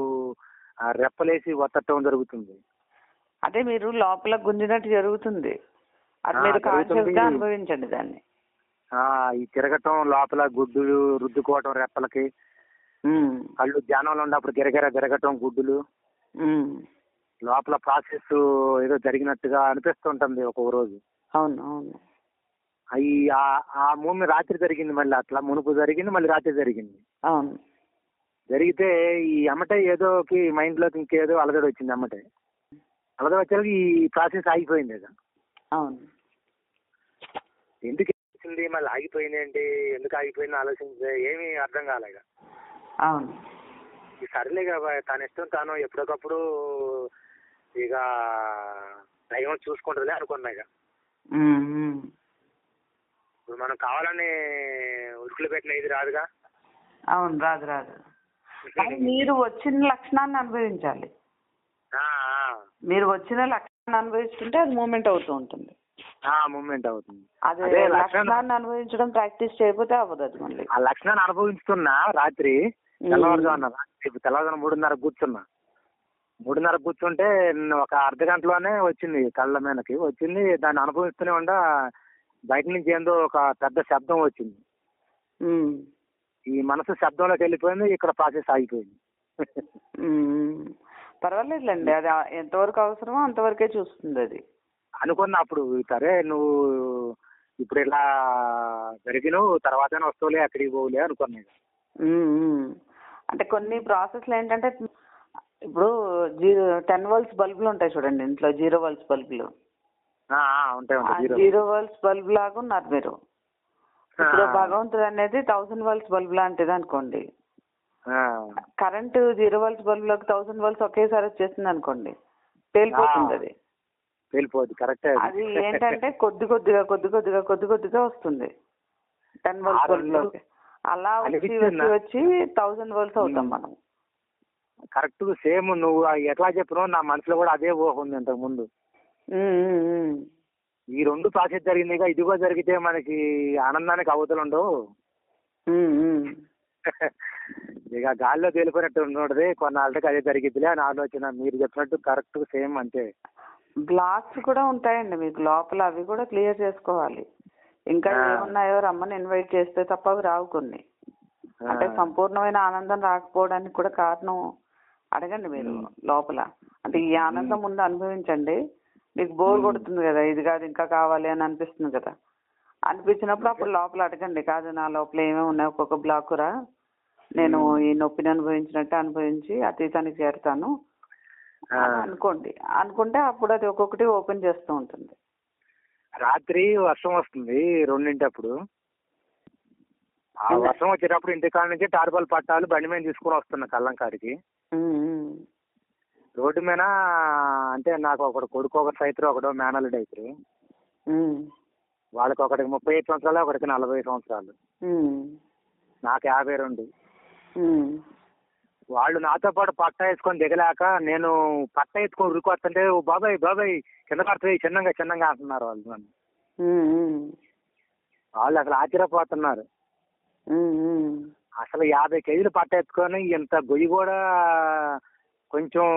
ఆ, రెప్పలేసి ఒత్తటం జరుగుతుంది అదే మీరు లోపల గుంజినట్టు జరుగుతుంది అది ఆ, మీరు జరుగుతుంది. కాన్షియస్ గా అనుభవించండి దాన్ని ఆ ఈ తిరగటం లోపల గుడ్డులు రుద్దుకోవటం రెప్పలకి ఉమ్, కళ్ళు ధ్యానంలో ఉన్నప్పుడు గిరగిర తిరగటం గుడ్డులు ఉమ్, లోపల ప్రాసెస్ ఏదో జరిగినట్టుగా అనిపిస్తుంటుంది ఒక్కొక్క రోజు అవును అవును అవి ఆ మూమెంట్ రాత్రి జరిగింది మళ్ళీ అట్లా మునుపు జరిగింది మళ్ళీ రాత్రి జరిగింది అవును జరిగితే ఈ అమ్మటే ఏదోకి మైండ్ లోకి ఇంకేదో అలగడ వచ్చింది అమ్మటే అలగడ వచ్చేసరికి ఈ ప్రాసెస్ ఆగిపోయింది ఇక అవును ఎందుకు వచ్చింది మళ్ళీ ఆగిపోయింది ఏంటి ఎందుకు ఆగిపోయింది ఆలోచించే ఏమీ అర్థం కాలేక అవును ఈ సరేలే కదా తన ఇష్టం తాను ఎప్పటికప్పుడు ఇక దైవం చూసుకుంటుందిలే అనుకున్నా ఇక ఉమ్, ఉమ్. ఇప్పుడు మనం కావాలని ఉరుకులు పెట్టిన ఇది రాదుగా అవును రాదు రాదు కానీ మీరు వచ్చిన లక్షణాన్ని అనుభవించాలి ఆ, మీరు వచ్చిన లక్షణాన్ని అనుభవిస్తుంటే అది మూమెంట్ అవుతూ ఉంటుంది ఆ, మూమెంట్ అవుతుంది అదే అదే లక్షణం లక్షణాన్ని అనుభవించడం ప్రాక్టీస్ చేయకపోతే అవ్వదు అది మళ్ళీ ఆ లక్షణాన్ని అనుభవిస్తున్నా రాత్రి తెల్లవారుజామున రాత్రి తెల్లవారుజామున మూడున్నర కూర్చున్నా మూడున్నర కూర్చుంటే నిన్న ఒక అర్ధ గంటలోనే వచ్చింది కళ్ళ మీదకి వచ్చింది దాన్ని అనుభవిస్తూనే ఉండా బయట నుంచి ఏందో ఒక పెద్ద శబ్దం వచ్చింది ఉమ్. ఈ మనసు శబ్దంలోకి వెళ్ళిపోయింది ఇక్కడ ప్రాసెస్ ఆగిపోయింది ఉమ్. పర్వాలేదులేండి అది ఆ- ఎంతవరకు అవసరమో అంతవరకే చూస్తుంది అది అనుకున్నా అప్పుడు సరే నువ్వు ఇప్పుడు ఇలా జరిగినవు తర్వాతనే వస్తువులే అక్కడికి పోవులే అనుకున్నా ఇక. ఉమ్, ఉమ్. అంటే కొన్ని ప్రాసెస్లు ఏంటంటే ఇప్పుడు జీరో టెన్ వోల్ట్స్ బల్బులు ఉంటాయి చూడండి ఇంట్లో జీరో వోల్ట్స్ బల్బులు ఆ, ఆ, ఉంటాయి ఆ ఉంటాయి జీరో జీరో వోల్ట్స్ బల్బ్ లాగా ఉన్నారు మీరు ఇప్పుడు ఆ. భగవంతుడు అనేది థౌసండ్ వోల్ట్స్ బల్బ్ లాంటిది అనుకోండి ఆ, కరెంట్ జీరో వోల్ట్స్ బల్బ్ లోకి థౌసండ్ వోల్ట్స్ ఒకేసారి వచ్చేసింది అనుకోండి పేలిపోతుంది అది వెళ్ళిపోద్ది కరెక్టే అది ఏంటంటే కొద్ది కొద్దిగా కొద్ది కొద్దిగా కొద్ది కొద్దిగా వస్తుంది టెన్ వోల్ట్స్ ఆ బల్బ్ రోజుల్లో లోకి అలా వచ్చి అనిపించిందా? వచ్చి వచ్చి థౌసండ్ వోల్ట్స్ అవుతాం మనం కరెక్ట్ సేమ్ నువ్వు ఆ ఎట్లా చెప్పినావు నా మనసులో కూడా అదే ఊహ ఉంది ఇంతకు ముందు ఉమ్, ఉమ్, ఉమ్. ఈ రెండు ప్రాసెస్ జరిగింది ఇక ఇదిగో జరిగితే మనకి ఆనందానికి అవతలు ఉండవు ఉమ్, ఉమ్. ఇక గాల్లో తేలిపోయినట్టు ఉన్నది కొన్నాళ్ళకి అదే జరిగిద్దిలే అని ఆలోచన మీరు చెప్పినట్టు కరెక్ట్ సేమ్ అంతే బ్లాక్స్ కూడా ఉంటాయండి మీకు లోపల అవి కూడా క్లియర్ చేసుకోవాలి ఇంకా ఆ. ఏమున్నాయో రమ్మని ఇన్వైట్ చేస్తే తప్ప అవి రావు కొన్ని ఆ, అంటే సంపూర్ణమైన ఆనందం రాకపోవడానికి కూడా కారణం అడగండి మీరు లోపల అంటే ఈ ఆనందం ముందు అనుభవించండి మీకు బోర్ కొడుతుంది కదా ఇది కాదు ఇంకా కావాలి అని అనిపిస్తుంది కదా అనిపించినప్పుడు అప్పుడు లోపల అడగండి కాదు నా లోపల ఏమేమి ఉన్నాయి ఒక్కొక్క బ్లాక్ రా నేను ఈ నొప్పిని అనుభవించినట్టు అనుభవించి అతీతానికి చేరుతాను ఆ. అని అనుకోండి అనుకుంటే అప్పుడు అది ఒక్కొక్కటి ఓపెన్ చేస్తూ ఉంటుంది రాత్రి వర్షం వస్తుంది రెండింటప్పుడు ఆ వర్షం వచ్చేటప్పుడు ఇంటికాడ నుంచి టార్బల్ పట్టాలు బండి మీద తీసుకుని వస్తున్నా కళ్ళం కాడికి ఉమ్, ఉమ్. రోడ్డు మీద అంటే నాకు ఒకడు కొడుకు ఒక సైతురు ఒకడు మేనల్లుడు అవుతారు ఉమ్, వాళ్ళకి ఒకటికి ముప్పై ఐదు సంవత్సరాలు ఒకటికి నలభై సంవత్సరాలు ఉమ్, నాకు యాభై రెండు ఉమ్. వాళ్ళు నాతో పాటు పట్ట వేసుకొని దిగలేక నేను పట్ట వేసుకొని ఉరికొస్తుంటే "ఓ బాబాయ్ బాబాయ్ కింద పడుతుంది చిన్నగా చిన్నగా అంటున్నారు వాళ్ళు నన్ను ఉమ్, ఉమ్. వాళ్ళు అసలు ఆశ్చర్యపోతున్నారు ఉమ్, ఉమ్. అసలు యాభై కేజీలు పట్ట ఎత్తుకొని ఇంత గొయ్యి కూడా కొంచెం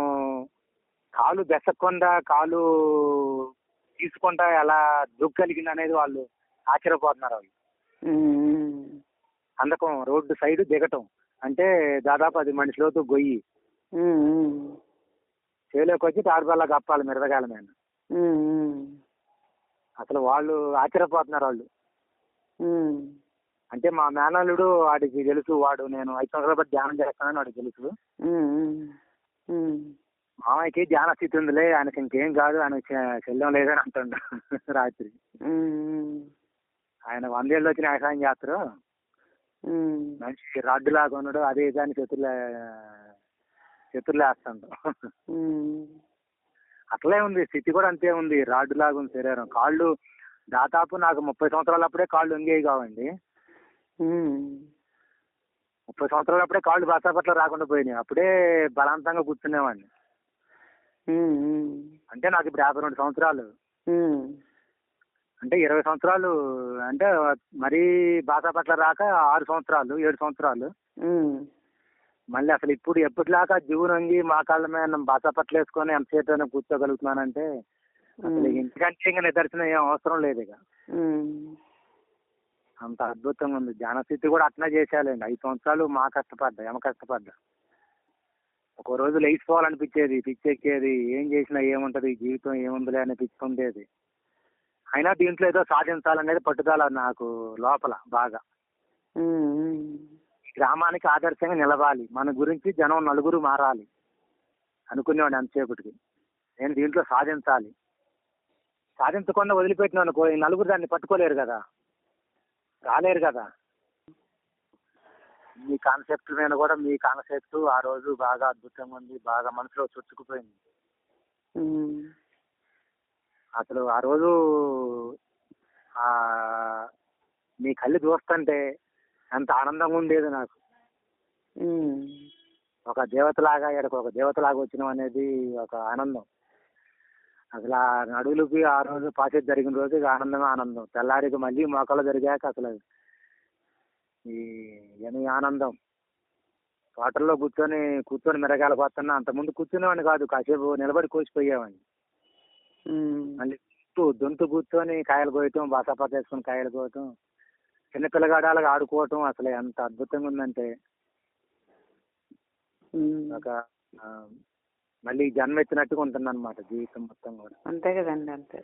కాలు బెసక్కుండా కాలు తీసుకుంటా ఎలా దుగ్గలిగింది అనేది వాళ్ళు ఆశ్చర్యపోతున్నారు వాళ్ళు ఉమ్, అందకం రోడ్డు సైడ్ దిగటం అంటే దాదాపు అది మనిషి లోతు గొయ్యి ఉమ్, ఉమ్. చేలోకి వచ్చి తాడుబల్లా కప్పాలి మిరదగాల మీద ఉమ్, ఉమ్. అసలు వాళ్ళు ఆశ్చర్యపోతున్నారు వాళ్ళు ఉమ్. అంటే మా మేనల్లుడు వాడికి తెలుసు వాడు నేను ఐదు సంవత్సరాల బట్టి ధ్యానం చేస్తానని వాడికి తెలుసు ఉమ్, ఉమ్. ఉమ్. మామయ్యకి ధ్యాన స్థితి ఉందిలే ఆయనకి ఇంకేం కాదు ఆయన చెల్లం లేదని అంటుండ రాత్రి ఉమ్, ఆయన వందేళ్ళు వచ్చిన వ్యవసాయం చేస్తారు ఉమ్. మంచి రాడ్డు లాగా ఉన్నాడు అదే దాన్ని చేతుల్లో చేతుల్లో వేస్తాడు ఉమ్. అట్లే ఉంది స్థితి కూడా అంతే ఉంది రాడ్డు లాగా ఉంది శరీరం కాళ్ళు దాదాపు నాకు ముప్పై సంవత్సరాలప్పుడే కాళ్ళు వంగేవి కావండి ఉమ్. ముప్పై సంవత్సరాలప్పుడే కాళ్ళు బాసాపట్ల రాకుండా పోయినాయి అప్పుడే బలవంతంగా కూర్చునేవాడిని ఉమ్, ఉమ్. అంటే నాకు ఇప్పుడు యాభై రెండు సంవత్సరాలు ఉమ్. అంటే ఇరవై సంవత్సరాలు అంటే మరీ బాసాపట్ల రాక ఆరు సంవత్సరాలు ఏడు సంవత్సరాలు ఉమ్. మళ్ళీ అసలు ఇప్పుడు ఎప్పటిలాగా జీవన వంగి మా కాళ్ళ మీద బాసాపట్ల వేసుకొని ఎంతసేపు అయినా కూర్చోగలుగుతున్నానంటే అసలు ఇంటికంటే ఇంకా నిదర్శనం ఏం అవసరం లేదు ఇక ఉమ్. అంత అద్భుతంగా ఉంది జ్ఞానస్థితి కూడా అట్లా చేసేయాలండి ఐదు సంవత్సరాలు మా కష్టపడ్డా ఏమ కష్టపడ్డా ఒక రోజు లేచిపోవాలనిపించేది పిచ్చెక్కేది ఏం చేసినా ఏముంటది జీవితం ఏముందిలే అని పిచ్చుకుండేది అయినా దీంట్లో ఏదో సాధించాలనేది పట్టుదల నాకు లోపల బాగా ఉమ్, ఉమ్. ఈ గ్రామానికి ఆదర్శంగా నిలవాలి మన గురించి జనం నలుగురు మారాలి అనుకునేవాడిని అంతసేపటికి నేను దీంట్లో సాధించాలి సాధించకుండా వదిలిపెట్టిన అనుకో ఈ నలుగురు దాన్ని పట్టుకోలేరు కదా రాలేరు కదా మీ కాన్సెప్ట్ మీద కూడా మీ కాన్సెప్ట్ ఆ రోజు బాగా అద్భుతంగా ఉంది బాగా మనసులో చొచ్చుకుపోయింది ఉమ్. అసలు ఆ రోజు ఆ మీ కళ్ళు చూస్తుంటే ఎంత ఆనందంగా ఉండేది నాకు ఉమ్. ఒక దేవతలాగా ఇక్కడికి ఒక దేవతలాగా వచ్చినాం అనేది ఒక ఆనందం అసలు ఆ నడువులకి ఆ రోజు పాసేది జరిగిన రోజు ఇక ఆనందమే ఆనందం తెల్లారికి మళ్ళీ మోకాలు జరిగాక అసలు ఈ ఎని ఆనందం తోటల్లో కూర్చొని కూర్చొని మిరగాయలు పోతున్నా అంతకుముందు కూర్చునేవాడిని కాదు కాసేపు నిలబడి కోసిపోయేవాడిని ఉమ్. మళ్ళీ దుంతు దొంతు కూర్చొని కాయలు కోయటం బాసాపాత వేసుకొని కాయలు కోయటం చిన్న పిల్లగాడాలుగా ఆడుకోవటం అసలు ఎంత అద్భుతంగా ఉందంటే ఉమ్. ఒక ఆ, మళ్ళీ జన్మ ఎత్తినట్టుగా ఉంటుంది అనమాట జీవితం మొత్తం కూడా అంతే కదండి అంతే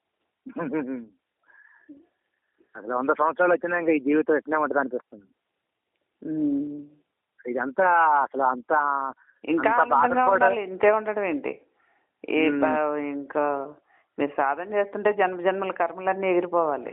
అసలు వంద సంవత్సరాలు వచ్చినా ఇంకా ఈ జీవితం ఎట్లనే ఉంటుంది అనిపిస్తుంది ఉమ్. ఇదంతా అసలు అంత ఇంకా అంత ఆనందంగా బాధపడ- ఉండాలి ఇంతే ఉండడం ఏంటి ఈ ఉమ్. ప- ఇంకా మీరు సాధన చేస్తుంటే జన్మ జన్మల కర్మలన్నీ ఎగిరిపోవాలి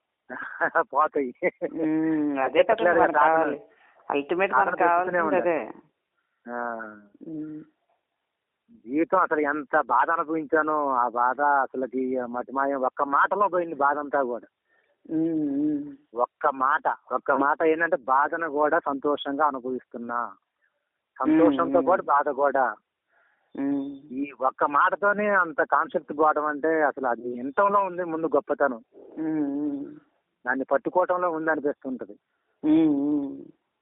పోతాయి ఉమ్, అదే కదా చెప్పట్లేదు మనకు కదా, కావాలి అల్టిమేట్ సాధన మనకు చేస్తూనే కావాల్సింది ఉండాలి. అదే ఆ, ఉమ్. జీవితం అసలు ఎంత బాధ అనుభవించానో ఆ బాధ అసలుకి మటిమాయం ఒక్క మాటలో పోయింది బాధ అంతా కూడా ఉమ్, ఉమ్. ఒక్క మాట ఒక్క మాట ఏంటంటే బాధను కూడా సంతోషంగా అనుభవిస్తున్నా సంతోషంతో మ్మ్. కూడా బాధ కూడా ఉమ్. ఈ ఒక్క మాటతోనే అంత కాన్సెప్ట్ పోవడం అంటే అసలు అది ఎంతంలో ఉంది ముందు గొప్పతనం ఉమ్, ఉమ్. దాన్ని పట్టుకోవటంలో ఉంది అనిపిస్తుంటది ఉమ్, ఉమ్.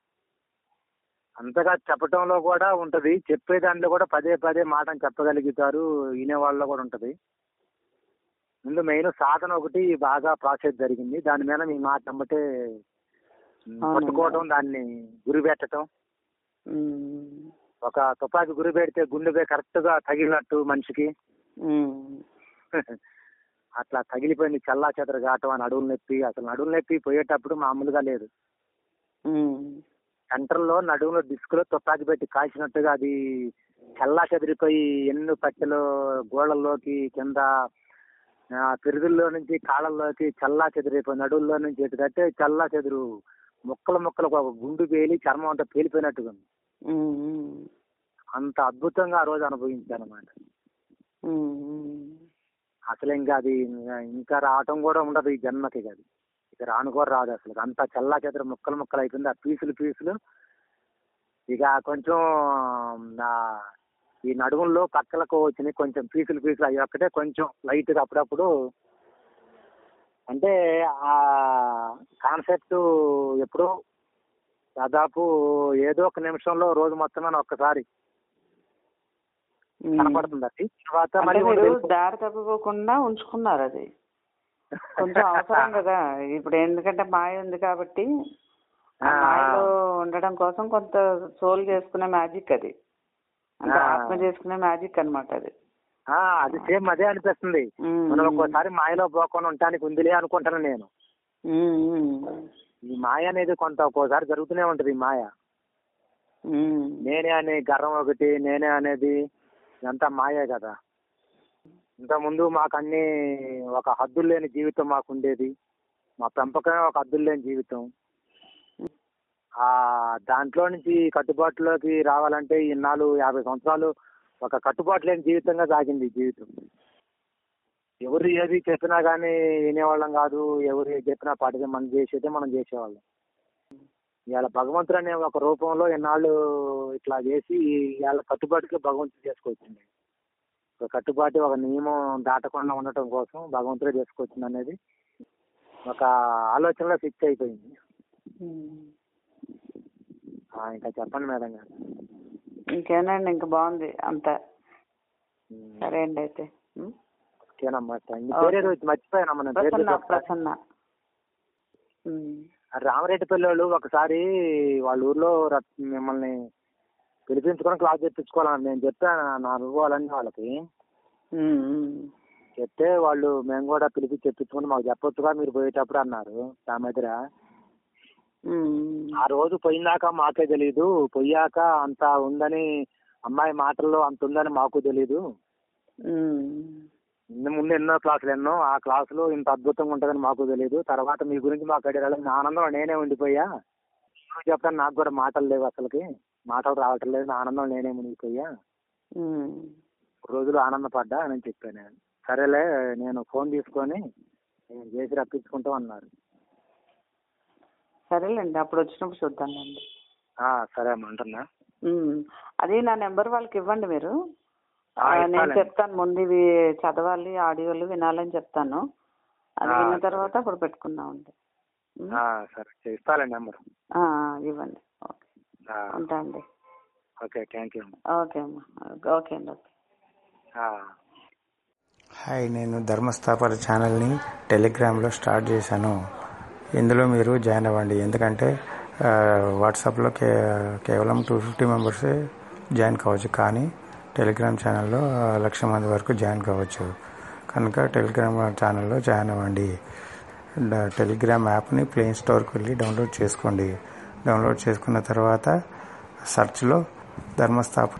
అంతగా చెప్పటంలో కూడా ఉంటది చెప్పే దాంట్లో కూడా పదే పదే మాటను చెప్పగలుగుతారు వినేవాళ్ళలో కూడా ఉంటది ముందు మెయిన్ సాధన ఒకటి బాగా ప్రాసెస్ జరిగింది దాని మీద మీ మాట నమ్మటే ఉమ్, అవునండి. పట్టుకోవటం దాన్ని గురి పెట్టడం ఉమ్. ఒక తుపాకి గురి పెడితే గుండెపై కరెక్ట్ గా తగిలినట్టు మనిషికి ఉమ్. అట్లా తగిలిపోయింది చల్లా చెదర కావటం ఆ నడువులు నొప్పి అసలు నడువులు నొప్పి పోయేటప్పుడు మామూలుగా లేదు ఉమ్. సెంటర్ లో నడుములో డిస్క్ లో తుపాకి పెట్టి కాల్చినట్టుగా అది చల్లా చెదిరిపోయి ఎన్ను పట్టెలు గోడల్లోకి కింద ఆ, పిరుదుల్లో నుంచి కాళ్ళల్లోకి చల్లా చెదిరిపోయి నడువుల్లో నుంచి ఎటు కట్టే చల్లా చెదురు ముక్కలు ముక్కలు ఒక గుండు పేలి చర్మం అంతా పేలిపోయినట్టుగా ఉంది ఉమ్, ఉమ్. అంత అద్భుతంగా ఆ రోజు అనుభవించాను అనమాట ఉమ్, ఉమ్. అసలు ఇంకా అది ఇంకా- ఇంకా రావటం కూడా ఉండదు ఈ జన్మకి అది ఇక రాను కూడా రాదు అసలు అంతా చల్లా చెదర ముక్కలు ముక్కలు అయిపోయింది ఆ పీసులు పీసులు ఇక కొంచెం ఆ, ఈ నడుముల్లో పక్కలకు వచ్చినాయి కొంచెం పీసులు పీసులు అవి ఒక్కటే కొంచెం లైట్ గా అప్పుడప్పుడు అంటే ఆ కాన్సెప్ట్ ఎప్పుడో దాదాపు ఏదో ఒక నిమిషంలో రోజు మొత్తం ఒక్కసారి ఉమ్. కనపడుతుంది అది తర్వాత అంటే మళ్ళీ మీరు వెళ్ళిపో- దారి తప్పుకోకుండా ఉంచుకున్నారు అది కొంచెం అవసరం కదా ఇప్పుడు ఎందుకంటే మాయ ఉంది కాబట్టి ఆ ఆ. మాయలో ఉండడం కోసం కొంత సోల్ చేసుకునే మ్యాజిక్ అది అంటే ఆ. ఆత్మ చేసుకునే మ్యాజిక్ అన్నమాట అది ఆ, అది సేమ్ అదే అనిపిస్తుంది ఉమ్. మనం ఒక్కోసారి మాయలో పోకుండా ఉండటానికి ఉందిలే అనుకుంటాను నేను ఉమ్, ఉమ్. ఈ మాయ అనేది కొంత ఒక్కోసారి జరుగుతూనే ఉంటది ఈ మాయ ఉమ్. నేనే అనే గర్వం ఒకటి నేనే అనేది ఇదంతా మాయే కదా ఇంత ముందు మాకు అన్ని ఒక హద్దులు లేని జీవితం మాకు ఉండేది మా పెంపకమే ఒక హద్దులు లేని జీవితం ఆ దాంట్లో నుంచి కట్టుబాటులోకి రావాలంటే ఇన్నాళ్ళు యాభై సంవత్సరాలు ఒక కట్టుబాటు లేని జీవితంగా సాగింది ఈ జీవితం ఎవరు ఏది చెప్పినా కానీ వినేవాళ్ళం కాదు ఎవరు ఏది చెప్పినా పాటిగా మనం చేసేదే మనం చేసేవాళ్ళం ఇవాళ భగవంతుడు అనే ఒక రూపంలో ఎన్నాళ్ళు ఇట్లా చేసి ఇవాళ కట్టుబాటుకి భగవంతుడు చేసుకొచ్చింది ఒక కట్టుబాటు ఒక నియమం దాటకుండా ఉండటం కోసం భగవంతుడే చేసుకొచ్చింది అనేది ఒక ఆలోచనలో ఫిక్స్ అయిపోయింది ఉమ్. ఆ, ఇంకా చెప్పండి మేడం గారు ఇంకేనండి ఇంకా బాగుంది అంతా ఉమ్, సరే అండి అయితే ఉమ్. ఓకేనమ్మా మీ పేరు ఏదో మర్చిపోయానమ్మా నేను పేరు ప్రసన్న చెప్పాను. ప్రసన్న ఉమ్. రామరెడ్డిపల్లి వాళ్ళు ఒకసారి వాళ్ళ ఊర్లో రత్- మిమ్మల్ని పిలిపించుకొని క్లాస్ చెప్పించుకోవాలని నేను చెప్పాను నా అనుభవాలన్నీ వాళ్ళకి ఉమ్, ఉమ్. చెప్తే వాళ్ళు మేము కూడా పిలిపి చెప్పించుకుని మాకు చెప్పొచ్చుగా మీరు పోయేటప్పుడు అన్నారు నా దగ్గర ఉమ్. ఆ రోజు పోయినాక మాకే తెలియదు పోయాక అంత ఉందని అమ్మాయి మాటల్లో అంత ఉందని మాకు తెలియదు ఉమ్. ఇంత ముందు ఎన్నో క్లాసులు ఎన్నో ఆ క్లాసులో ఇంత అద్భుతంగా ఉంటుందని మాకు తెలియదు తర్వాత మీ గురించి మాకు అడిగారు నా ఆనందం నేనే ఉండిపోయా నువ్వు చెప్తాను నాకు కూడా మాటలు లేవు అసలుకి మాటలు రావటం లేదు నా ఆనందం నేనే మునిగిపోయా ఉమ్. రోజులు ఆనందపడ్డా అని చెప్పాను నేను సరేలే నేను ఫోన్ తీసుకొని నేను చేసి రప్పించుకుంటాం అన్నారు సరేలేండి అప్పుడు వచ్చినప్పుడు చూద్దాంలేండి ఆ, సరే అమ్మ ఉంటున్నా ఉమ్. అది నా నెంబర్ వాళ్ళకి ఇవ్వండి మీరు ఆ, ఆ, నేను ఇస్తానండి. చెప్తాను ముందు ఇవి చదవాలి ఆడియోలు వినాలని చెప్తాను అది ఆ, విన్న సరే. తర్వాత అప్పుడు పెట్టుకుందామండి ఉమ్. ఆ, సరే ఇస్తానండి నెంబర్ ఆ, ఇవ్వండి ఓకే ఆ, ఉంటా అండి ఓకే థ్యాంక్ యూ ఓకే అమ్మా ఓకే అండి ఓకే ఆ. హాయ్ నేను ధర్మస్థాపన ఛానల్ని టెలిగ్రామ్లో స్టార్ట్ చేశాను ఇందులో మీరు జాయిన్ అవ్వండి ఎందుకంటే ఆ, వాట్సాప్లో కే కేవలం టూ ఫిఫ్టీ మెంబర్సే జాయిన్ కావచ్చు కానీ టెలిగ్రామ్ ఛానల్లో ఆ, లక్ష మంది వరకు జాయిన్ కావచ్చు కనుక టెలిగ్రామ్ ఛానల్లో జాయిన్ అవ్వండి డ- టెలిగ్రామ్ యాప్ని ప్లే స్టోర్కి వెళ్ళి డౌన్లోడ్ చేసుకోండి డౌన్లోడ్ చేసుకున్న తర్వాత సెర్చ్లో ధర్మస్థాప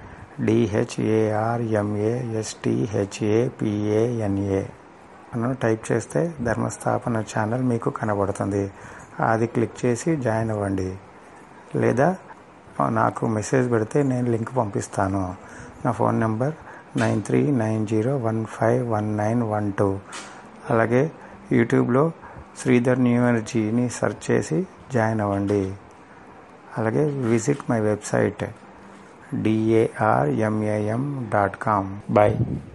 డిహెచ్ఏఆర్ఎంఏఎస్టిహెచ్ఏపిఏఎన్ఏ అని టైప్ చేస్తే ధర్మస్థాపన ఛానల్ మీకు కనబడుతుంది అది క్లిక్ చేసి జాయిన్ అవ్వండి లేదా నాకు మెసేజ్ పెడితే నేను లింక్ పంపిస్తాను నా phone number nine three nine zero one five one nine one two అలాగే యూట్యూబ్లో శ్రీధర్ న్యూ ఎనర్జీని సెర్చ్ చేసి జాయిన్ అవ్వండి అలాగే visit my website D A R M A M dot com bye